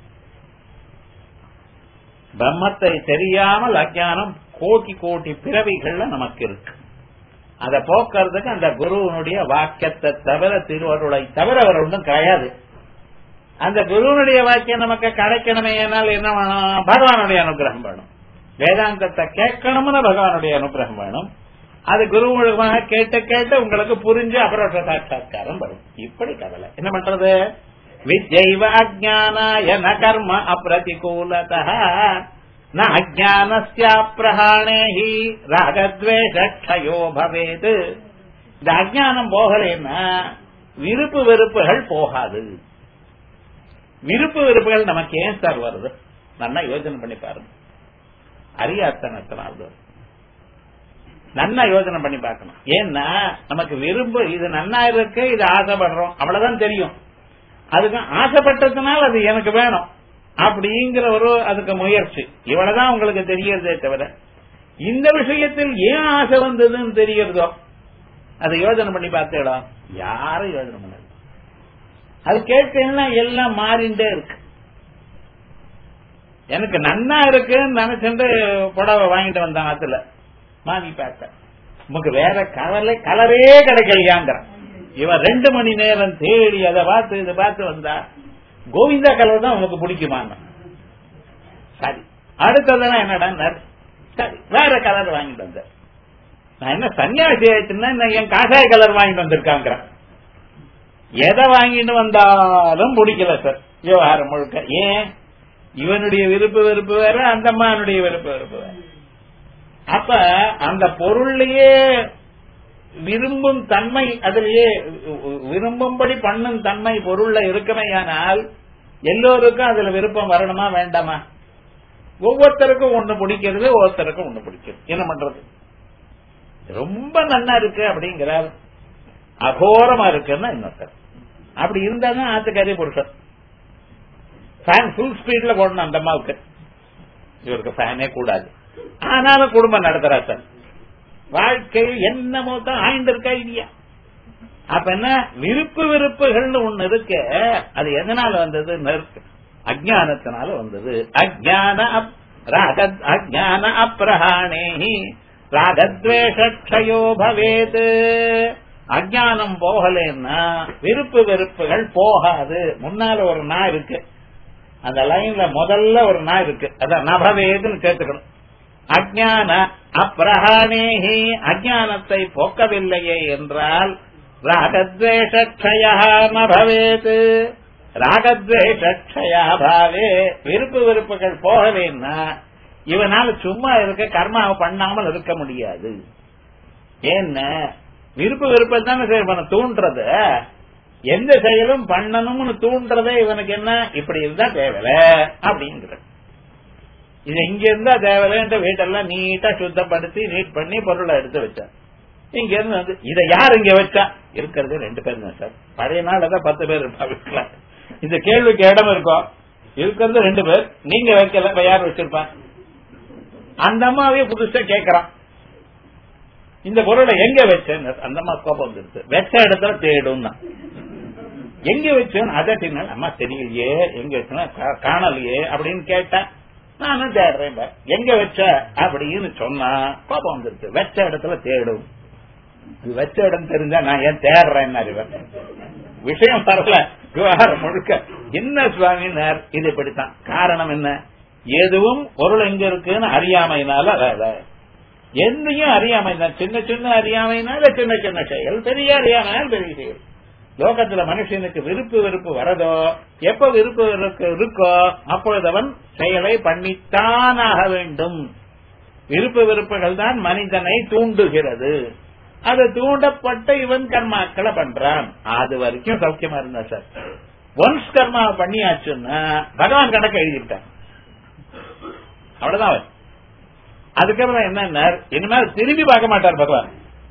பிரம்மத்தை தெரியாமல் அஜானம் கோட்டி கோட்டி பிறவிகள்ல நமக்கு இருக்கு அதை போக்குறதுக்கு அந்த குருவனுடைய வாக்கியத்தை தவிர திருவருளை தவிர வேற ஒன்றும் கிடையாது அந்த குருவனுடைய வாக்கியம் நமக்கு கிடைக்கணுமே என்னால் என்ன வேணும் பகவானுடைய அனுகிரகம் வேணும் வேதாந்தத்தை கேட்கணும்னு பகவானுடைய அனுகிரகம் வேணும் அது குரு மூலமாக கேட்டு கேட்டு உங்களுக்கு புரிஞ்சு அப்புறம் சாட்சா்காரம் வரும் இப்படி கவலை என்ன பண்றது வித்யைவ அஜானாய ந கர்ம அப்பிரதிகூலத ந அஜானஸ்ய பிரஹாணே ஹி ராகத்வேஷயோ பவேத் இந்த அஜ்ஞானம் போகலைன்னா விருப்பு வெறுப்புகள் போகாது விருப்பு வெறுப்புகள் நமக்கு ஏன் சார் வருது நல்லா யோசனை பண்ணி பாருங்க அறியாத்தனத்தினால் வருது நன்னா யோசனை பண்ணி பார்க்கணும் ஏன்னா நமக்கு விரும்ப இது நன்னா இருக்கு இது ஆசைப்படுறோம் அவ்வளவுதான் தெரியும் அதுக்கு ஆசைப்பட்டதுனால அது எனக்கு வேணும் அப்படிங்கிற ஒரு அதுக்கு முயற்சி இவ்வளவுதான் உங்களுக்கு தெரியறதே தவிர இந்த விஷயத்தில் ஏன் ஆசை வந்ததுன்னு தெரியறதோ அதை யோசனை பண்ணி பார்த்தேடா யாரும் யோசனை பண்ணாது அது கேட்டேன்னா எல்லாம் மாறிண்டே இருக்கு எனக்கு நன்னா இருக்குன்னு நினைச்சுட்டு புடவை வாங்கிட்டு வந்தான் ஆத்துல வாங்கி பார்த்தேன் நமக்கு வேற கலர்ல கலரே கிடைக்கலையாங்கிறான் இவன் ரெண்டு மணி நேரம் தேடி அதை பார்த்து இதை பார்த்து வந்தா கோவிந்தா கலர் தான் உனக்கு பிடிக்குமான்னு சரி அடுத்ததெல்லாம் என்னடா சரி வேற கலர் வாங்கிட்டு வந்த நான் என்ன சன்னியாசி ஆயிடுச்சுன்னா என் காஷாய கலர் வாங்கிட்டு வந்திருக்காங்கிறான் எதை வாங்கிட்டு வந்தாலும் பிடிக்கல சார் விவகாரம் முழுக்க ஏன் இவனுடைய விருப்பு வெறுப்பு வேற அந்த அம்மானுடைய விருப்பு வெறுப்பு வேற அப்ப அந்த பொருள்லயே விரும்பும் தன்மை அதிலேயே விரும்பும்படி பண்ணும் தன்மை பொருள்ல இருக்குமையானால் எல்லோருக்கும் அதுல விருப்பம் வரணுமா வேண்டாமா ஒவ்வொருத்தருக்கும் ஒண்ணு பிடிக்கிறது ஒவ்வொருத்தருக்கும் ஒண்ணு பிடிக்கிறது என்ன பண்றது ரொம்ப நன்னா இருக்கு அப்படிங்கிறார் அகோரமா இருக்குன்னா இன்னொருத்தர் அப்படி இருந்தா தான் ஆத்துக்காரி புருஷன் ஃபேன் ஃபுல் ஸ்பீட்ல போடணும் அந்த அம்மாவுக்கு இவருக்கு ஃபேனே கூடாது ஆனாலும் குடும்பம் நடத்துறா சார் வாழ்க்கையில் என்னமோ தான் ஆய்ந்திருக்கா இல்லையா அப்ப என்ன விருப்பு வெறுப்புகள்னு ஒண்ணு இருக்கு அது எதனால வந்தது அஜானத்தினால வந்தது அஜான ராக அஜான அப்பிரஹாணே ராகத்வேஷயோ பவேத் அஜானம் போகலன்னா விருப்பு வெறுப்புகள் போகாது முன்னால ஒரு நாய் இருக்கு அந்த லைன்ல முதல்ல ஒரு நாய் இருக்கு அதான் நபவேதுன்னு சேர்த்துக்கணும் அஜான அப்பிரஹானேஹி அஜானத்தை போக்கவில்லையே என்றால் ராகத்வேஷயா நபவேத் ராகத்வேஷயா பாவே விருப்பு வெறுப்புகள் போகலைன்னா இவனால சும்மா இருக்க கர்மாவை பண்ணாமல் இருக்க முடியாது ஏன்னா விருப்பு வெறுப்பை தானே செய்ய தூண்டுறது எந்த செயலும் பண்ணணும்னு தூண்டுறதே இவனுக்கு என்ன இப்படி இருந்தா தேவையில்ல அப்படிங்கிறது இது இங்க இருந்தா தேவையில்ல வீட்டெல்லாம் நீட்டா சுத்தப்படுத்தி நீட் பண்ணி பொருளை எடுத்து வச்சார் இங்க இருந்து வந்து இதை யார் இங்க வச்சா இருக்கிறது ரெண்டு பேர் தான் சார் பழைய நாள் தான் பத்து பேர் இருப்பா வீட்டுல இந்த கேள்விக்கு இடம் இருக்கும் இருக்கிறது ரெண்டு பேர் நீங்க வைக்கல இப்ப யார் வச்சிருப்பா அந்த அம்மாவே புதுசா கேக்குறான் இந்த பொருளை எங்க வச்சேன் அந்த அம்மா கோபம் வந்துருச்சு வச்ச இடத்துல தேடும் தான் எங்க வச்சேன் அதட்டினா அம்மா தெரியலையே எங்க வச்சா காணலையே அப்படின்னு கேட்டேன் நானும் தேடுறேன் எங்க வச்ச அப்படின்னு சொன்னா கோபம் வந்துருச்சு வச்ச இடத்துல தேடும் இது வச்ச இடம் தெரிஞ்சா நான் ஏன் தேடுறேன் இவன் விஷயம் வரல விவகாரம் முழுக்க என்ன சுவாமினார் இது இப்படித்தான் காரணம் என்ன எதுவும் பொருள் எங்க இருக்குன்னு அறியாமையினால எந்தையும் அறியாமை தான் சின்ன சின்ன அறியாமைனால சின்ன சின்ன செயல் பெரிய அறியாமைனால் பெரிய செயல் லோகத்துல மனுஷனுக்கு விருப்பு வெறுப்பு வரதோ எப்ப விருப்பு வெறுப்பு இருக்கோ அப்பொழுது அவன் செயலை பண்ணித்தான் ஆக வேண்டும் விருப்பு வெறுப்புகள் தான் மனிதனை தூண்டுகிறது அது தூண்டப்பட்ட இவன் கர்மாக்களை பண்றான் அது வரைக்கும் சௌக்கியமா இருந்தா சார் ஒன்ஸ் கர்மா பண்ணியாச்சுன்னா பகவான் கணக்கு எழுதிட்டான் அவ்வளவுதான் அவர் அதுக்கப்புறம் என்ன இனிமேல் திரும்பி பார்க்க மாட்டார் பகவான்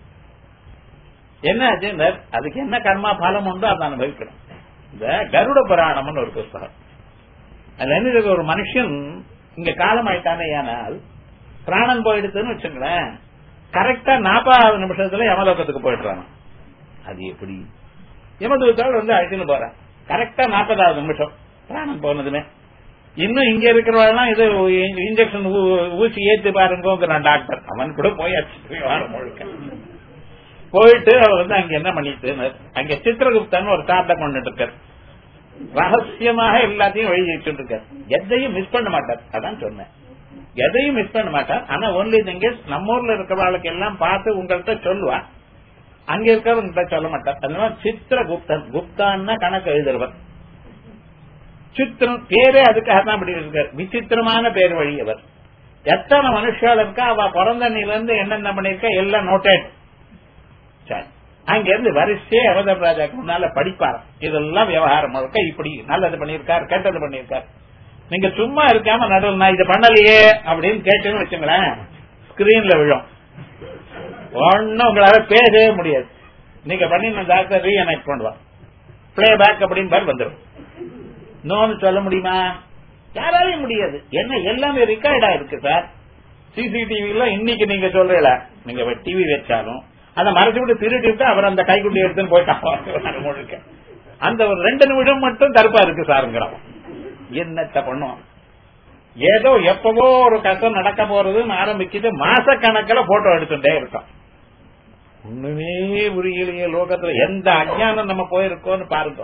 என்ன ஆச்சு அதுக்கு என்ன கர்மா பலம் உண்டோ அதை அனுபவிக்கணும் இந்த கருட புராணம்னு ஒரு புஸ்தகம் அதுல என்ன இருக்கு ஒரு மனுஷன் இங்க காலம் ஆயிட்டானே ஆனால் பிராணம் போயிடுதுன்னு வச்சுங்களேன் கரெக்டா நாற்பதாவது நிமிஷத்துல யமலோகத்துக்கு போயிடுறான் அது எப்படி யமதூத்தாள் வந்து அழைச்சுன்னு போறான் கரெக்டா நாற்பதாவது நிமிஷம் பிராணம் போனதுமே இன்னும் இங்க இருக்கிறவெல்லாம் இது இன்ஜெக்ஷன் ஊசி ஏத்து பாருங்கிறான் டாக்டர் அவன் கூட போயாச்சு வாரம் முழுக்க போயிட்டு அவர் வந்து அங்க என்ன பண்ணிட்டு அங்க சித்திரகுப்தன் ஒரு தாத்தா கொண்டுட்டு இருக்கார் ரகசியமாக எல்லாத்தையும் எழுதிட்டு இருக்கார் எதையும் மிஸ் பண்ண மாட்டார் அதான் சொன்னேன் எதையும் மிஸ் பண்ண மாட்டார் ஆனா ஒன்லி திங்க நம்ம ஊர்ல இருக்கிறவர்களுக்கு எல்லாம் பார்த்து உங்கள்கிட்ட சொல்லுவா அங்க இருக்கிறவங்க சொல்ல மாட்டார் அதனால சித்திரகுப்தன் குப்தான்னா கணக்கு எழுதுறவர் சித்திரம் பேரே அதுக்காக தான் அப்படி இருக்கார் விசித்திரமான பேர் வழி அவர் எத்தனை மனுஷால் இருக்கா அவ பிறந்த இருந்து என்னென்ன பண்ணிருக்கா எல்லாம் நோட்டேட் சரி அங்க இருந்து வரிசையே அவதம் ராஜாக்கு முன்னால படிப்பாராம் இதெல்லாம் விவகாரம் முழுக்க இப்படி நல்லது பண்ணியிருக்காரு கெட்டது பண்ணியிருக்காரு நீங்க சும்மா இருக்காம நடுவில் நான் இதை பண்ணலையே அப்படின்னு கேட்டுன்னு வச்சுங்களேன் ஸ்கிரீன்ல விழும் ஒன்னும் உங்களால பேசவே முடியாது நீங்க பண்ணின டாக்டர் ரீஎனெக்ட் பண்ணுவான் பிளே பேக் அப்படின்னு பேர் வந்துடும் நோன்னு சொல்ல முடியுமா யாராலையும் முடியாது என்ன எல்லாமே ரெக்கார்டா இருக்கு சார் சிசிடிவில இன்னைக்கு நீங்க சொல்றீங்கள நீங்க டிவி வச்சாலும் அதை மறைச்சு விட்டு திருட்டு விட்டு அவர் அந்த கைக்குட்டி எடுத்துன்னு போயிட்டான் முழுக்க அந்த ஒரு ரெண்டு நிமிடம் மட்டும் கருப்பா இருக்கு சாருங்கிறோம் என்னத்த பண்ணுவோம் ஏதோ எப்பவோ ஒரு கஷ்டம் நடக்க போறதுன்னு ஆரம்பிக்குது மாச கணக்கில் போட்டோ எடுத்துட்டே இருக்கோம் ஒண்ணுமே புரியலையே லோகத்துல எந்த அஞ்ஞானம் நம்ம போயிருக்கோம்னு பாருங்க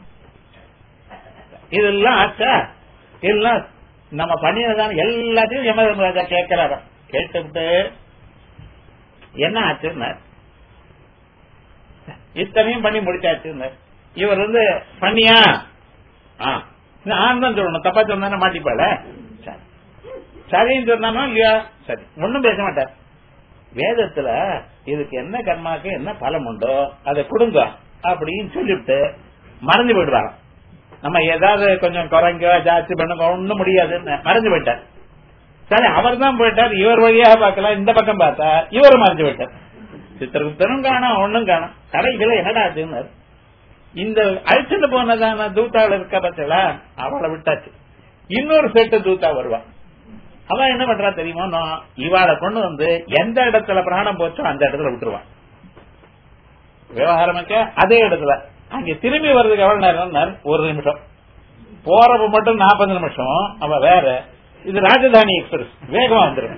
இதெல்லாம் ஆச்சா இதெல்லாம் நம்ம பண்ணினதான எல்லாத்தையும் யமதர்மராஜா கேட்கிறார கேட்டுவிட்டு என்ன ஆச்சுன்னு இத்தனையும் பண்ணி முடிச்சாச்சுன்னு இவர் வந்து பண்ணியா நான் தான் சொல்லணும் தப்பா சொன்னா மாட்டிப்பாள சரி சரின்னு சொன்னானோ இல்லையா சரி ஒன்னும் பேச மாட்டார் வேதத்துல இதுக்கு என்ன கர்மாக்கு என்ன பலம் உண்டோ அதை கொடுங்க அப்படின்னு சொல்லிவிட்டு மறந்து போயிடுவாராம் நம்ம ஏதாவது கொஞ்சம் குறைங்க ஜாஸ்தி பண்ணுங்க ஒண்ணும் முடியாதுன்னு மறைஞ்சு போயிட்டார் சரி அவர் தான் போயிட்டார் இவர் வழியாக பார்க்கலாம் இந்த பக்கம் பார்த்தா இவர் மறைஞ்சு போயிட்டார் சித்திரகுப்தனும் காணும் ஒண்ணும் காணும் கடைசியில என்னடா ஆச்சுன்னு இந்த அழிச்சுட்டு போனதான தூத்தாவில் இருக்க பட்சல அவளை விட்டாச்சு இன்னொரு செட்டு தூத்தா வருவா அவ என்ன பண்றா தெரியுமா இவாளை கொண்டு வந்து எந்த இடத்துல பிராணம் போச்சோ அந்த இடத்துல விட்டுருவான் விவகாரமாக்க அதே இடத்துல அங்க திரும்பி வர்றதுக்கு எவ்வளவு நேரம் ஒரு நிமிஷம் போறப்ப மட்டும் நாற்பது நிமிஷம் அவ வேற இது ராஜதானி எக்ஸ்பிரஸ் வேகமா வந்துடும்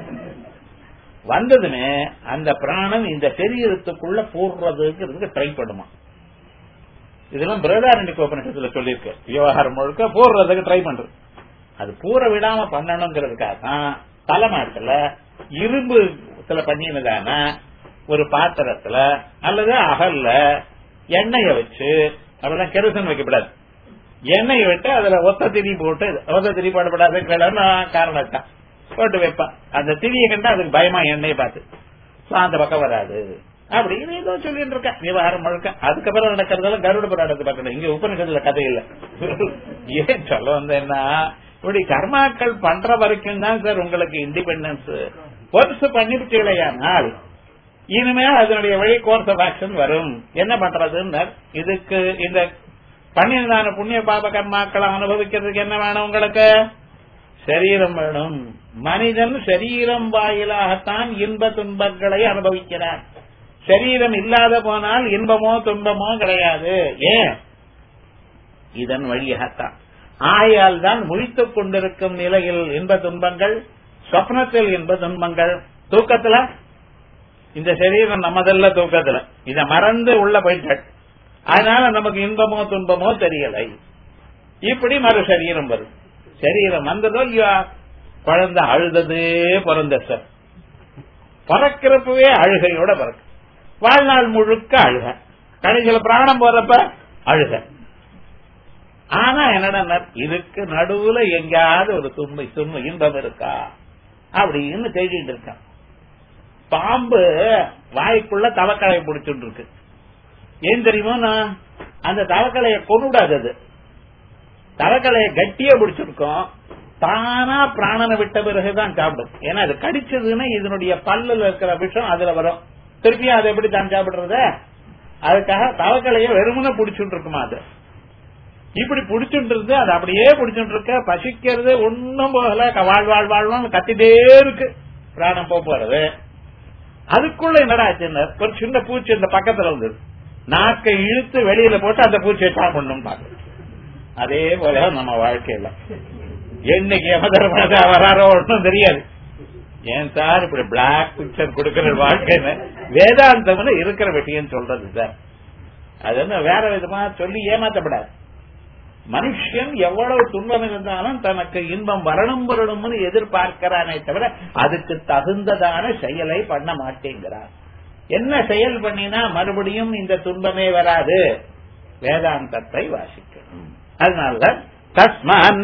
வந்ததுமே அந்த பிராணம் இந்த சரீரத்துக்குள்ள போடுறதுக்கு ட்ரை பண்ணுமா இதெல்லாம் பிரதாரண்ய உபநிஷத்துல சொல்லியிருக்கு விவகாரம் முழுக்க போடுறதுக்கு ட்ரை பண்றது அது பூர விடாம பண்ணணுங்கிறதுக்காக தான் தலைமாட்டுல இரும்பு பண்ணினதான ஒரு பாத்திரத்துல அல்லது அகல்ல எண்ணெய வச்சு அதெல்லாம் கெரசன் வைக்கப்படாது எண்ணெய் விட்டு அதுல ஒத்த திரி போட்டு ஒத்த திரி போடப்படாத காரணம் தான் போட்டு வைப்பான் அந்த திரியை கண்டா அதுக்கு பயமா எண்ணெயை பார்த்து அந்த பக்கம் வராது அப்படின்னு ஏதோ சொல்லிட்டு இருக்க விவகாரம் முழுக்க அதுக்கப்புறம் நடக்கிறதெல்லாம் கருட புராணத்தை பார்க்கணும் இங்க உபநிஷத்துல கதை இல்ல ஏன் சொல்ல வந்தேன்னா இப்படி கர்மாக்கள் பண்ற வரைக்கும் தான் சார் உங்களுக்கு இண்டிபெண்டன்ஸ் பொருசு பண்ணிவிட்டீங்களேயானால் இனிமேல் அதனுடைய வழி கோர்ஸ் ஆஃப் ஆக்ஷன் வரும் என்ன பண்றதுன்னு இதுக்கு இந்த பண்ணியதான புண்ணிய பாப கர்மாக்களை அனுபவிக்கிறதுக்கு என்ன வேணும் உங்களுக்கு சரீரம் வேணும் மனிதன் சரீரம் வாயிலாகத்தான் இன்ப துன்பங்களை அனுபவிக்கிறார் சரீரம் இல்லாத போனால் இன்பமோ துன்பமோ கிடையாது ஏன் இதன் வழியாகத்தான் ஆயால் தான் முழித்துக் கொண்டிருக்கும் நிலையில் இன்ப துன்பங்கள் சொப்னத்தில் இன்ப துன்பங்கள் தூக்கத்துல இந்த சரீரம் நம்மதல்ல தூக்கத்துல இத மறந்து உள்ள போயிட்டாள் அதனால நமக்கு இன்பமோ துன்பமோ தெரியலை இப்படி மறு சரீரம் வரும் சரீரம் வந்ததோ இல்லையா குழந்தை அழுதது பிறந்த சார் பறக்கிறப்பவே அழுகையோட பிறக்கு வாழ்நாள் முழுக்க அழுக கடைசியில பிராணம் போறப்ப அழுக ஆனா என்னடா இதுக்கு நடுவுல எங்கேயாவது ஒரு துன்பை துன்ப இன்பம் இருக்கா அப்படின்னு தேடிட்டு இருக்கான் பாம்பு வாய்க்குள்ள தவக்கலையை பிடிச்சுட்டு இருக்கு ஏன் தெரியுமா அந்த தவக்கலையை கொண்டுடாது அது தவக்கலையை கட்டியா பிடிச்சிருக்கோம் தானா பிராணனை விட்ட பிறகுதான் சாப்பிடும் ஏன்னா அது கடிச்சதுன்னா இதனுடைய பல்லுல இருக்கிற விஷம் அதுல வரும் திருப்பியும் அதை எப்படி தான் சாப்பிடுறது அதுக்காக தவக்கலையை வெறுமனை பிடிச்சுட்டு இருக்குமா அது இப்படி பிடிச்சுட்டு இருந்து அது அப்படியே பிடிச்சுட்டு இருக்க பசிக்கிறது ஒன்னும் போகல வாழ் வாழ் வாழ்வான்னு கத்திட்டே இருக்கு பிராணம் போறது அதுக்குள்ள என்னடா ஆச்சுன்னு ஒரு சின்ன பூச்சி இந்த பக்கத்துல இருந்தது நாக்கை இழுத்து வெளியில போட்டு அந்த பூச்சியை சாப்பிடணும் பாக்கு அதே போல நம்ம வாழ்க்கையில என்னைக்கு யமதர்மராஜா வராரோ ஒன்றும் தெரியாது ஏன் சார் இப்படி பிளாக் பிக்சர் கொடுக்கிற வாழ்க்கைன்னு வேதாந்தம்னு இருக்கிற வெட்டின்னு சொல்றது சார் அது வந்து வேற விதமா சொல்லி ஏமாத்தப்படாது மனுஷன் எவ்வளவு துன்பம் இருந்தாலும் தனக்கு இன்பம் வரணும் வரணும்னு எதிர்பார்க்கிறானே தவிர அதுக்கு தகுந்ததான செயலை பண்ண மாட்டேங்கிறான் என்ன செயல் பண்ணினா மறுபடியும் இந்த துன்பமே வராது வேதாந்தத்தை வாசிக்கணும் அதனாலதான் தஸ்மான்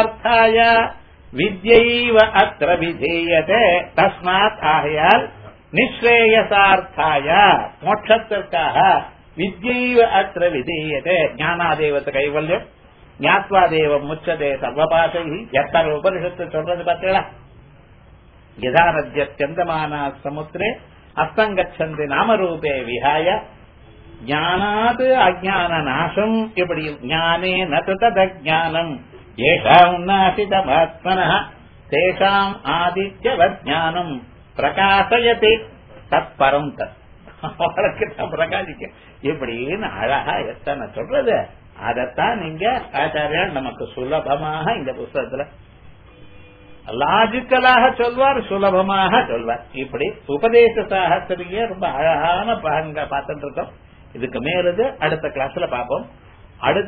நிச்சயசார்த்தாய வித்யைவ அத்திர விதேயதே தஸ்மாத் ஆகையால் நிஸ்ரேயசார்த்தாய மோட்சத்திற்காக வித்யைவ அத்திர விதீயதே ஞானாதேவத்து கைவல்யம் ஞாத்வா தேவம் முச்சதே சர்வபாசை எத்தனை உபனிஷத்து சொல்றது பார்த்தீங்களா யதா நத்தியந்தமான சமுத்திரே அஸ்தங்கச்சந்தி நாமரூபே விஹாய ஞானாத் அஜான நாசம் இப்படி ஞானே நது ததஜானம் ஏஷாம் நாசிதமாத்மன தேஷாம் ஆதித்யவத் ஞானம் பிரகாசயதி தத் பரம் தத் அவளுக்கு தான் பிரகாசிக்க இப்படின்னு அழகா எத்தனை சொல்றது அதத்தான் நீங்க ஆச்சாரியால் நமக்கு சுலபமாக இந்த புஸ்தகத்துல லாஜிக்கலாக சொல்வார் சுலபமாக சொல்வார் இப்படி உபதேச சாகத்திலேயே ரொம்ப அழகான பாருங்க பார்த்துட்டு இருக்கோம் இதுக்கு மேலது அடுத்த கிளாஸ்ல பார்ப்போம் அடுத்த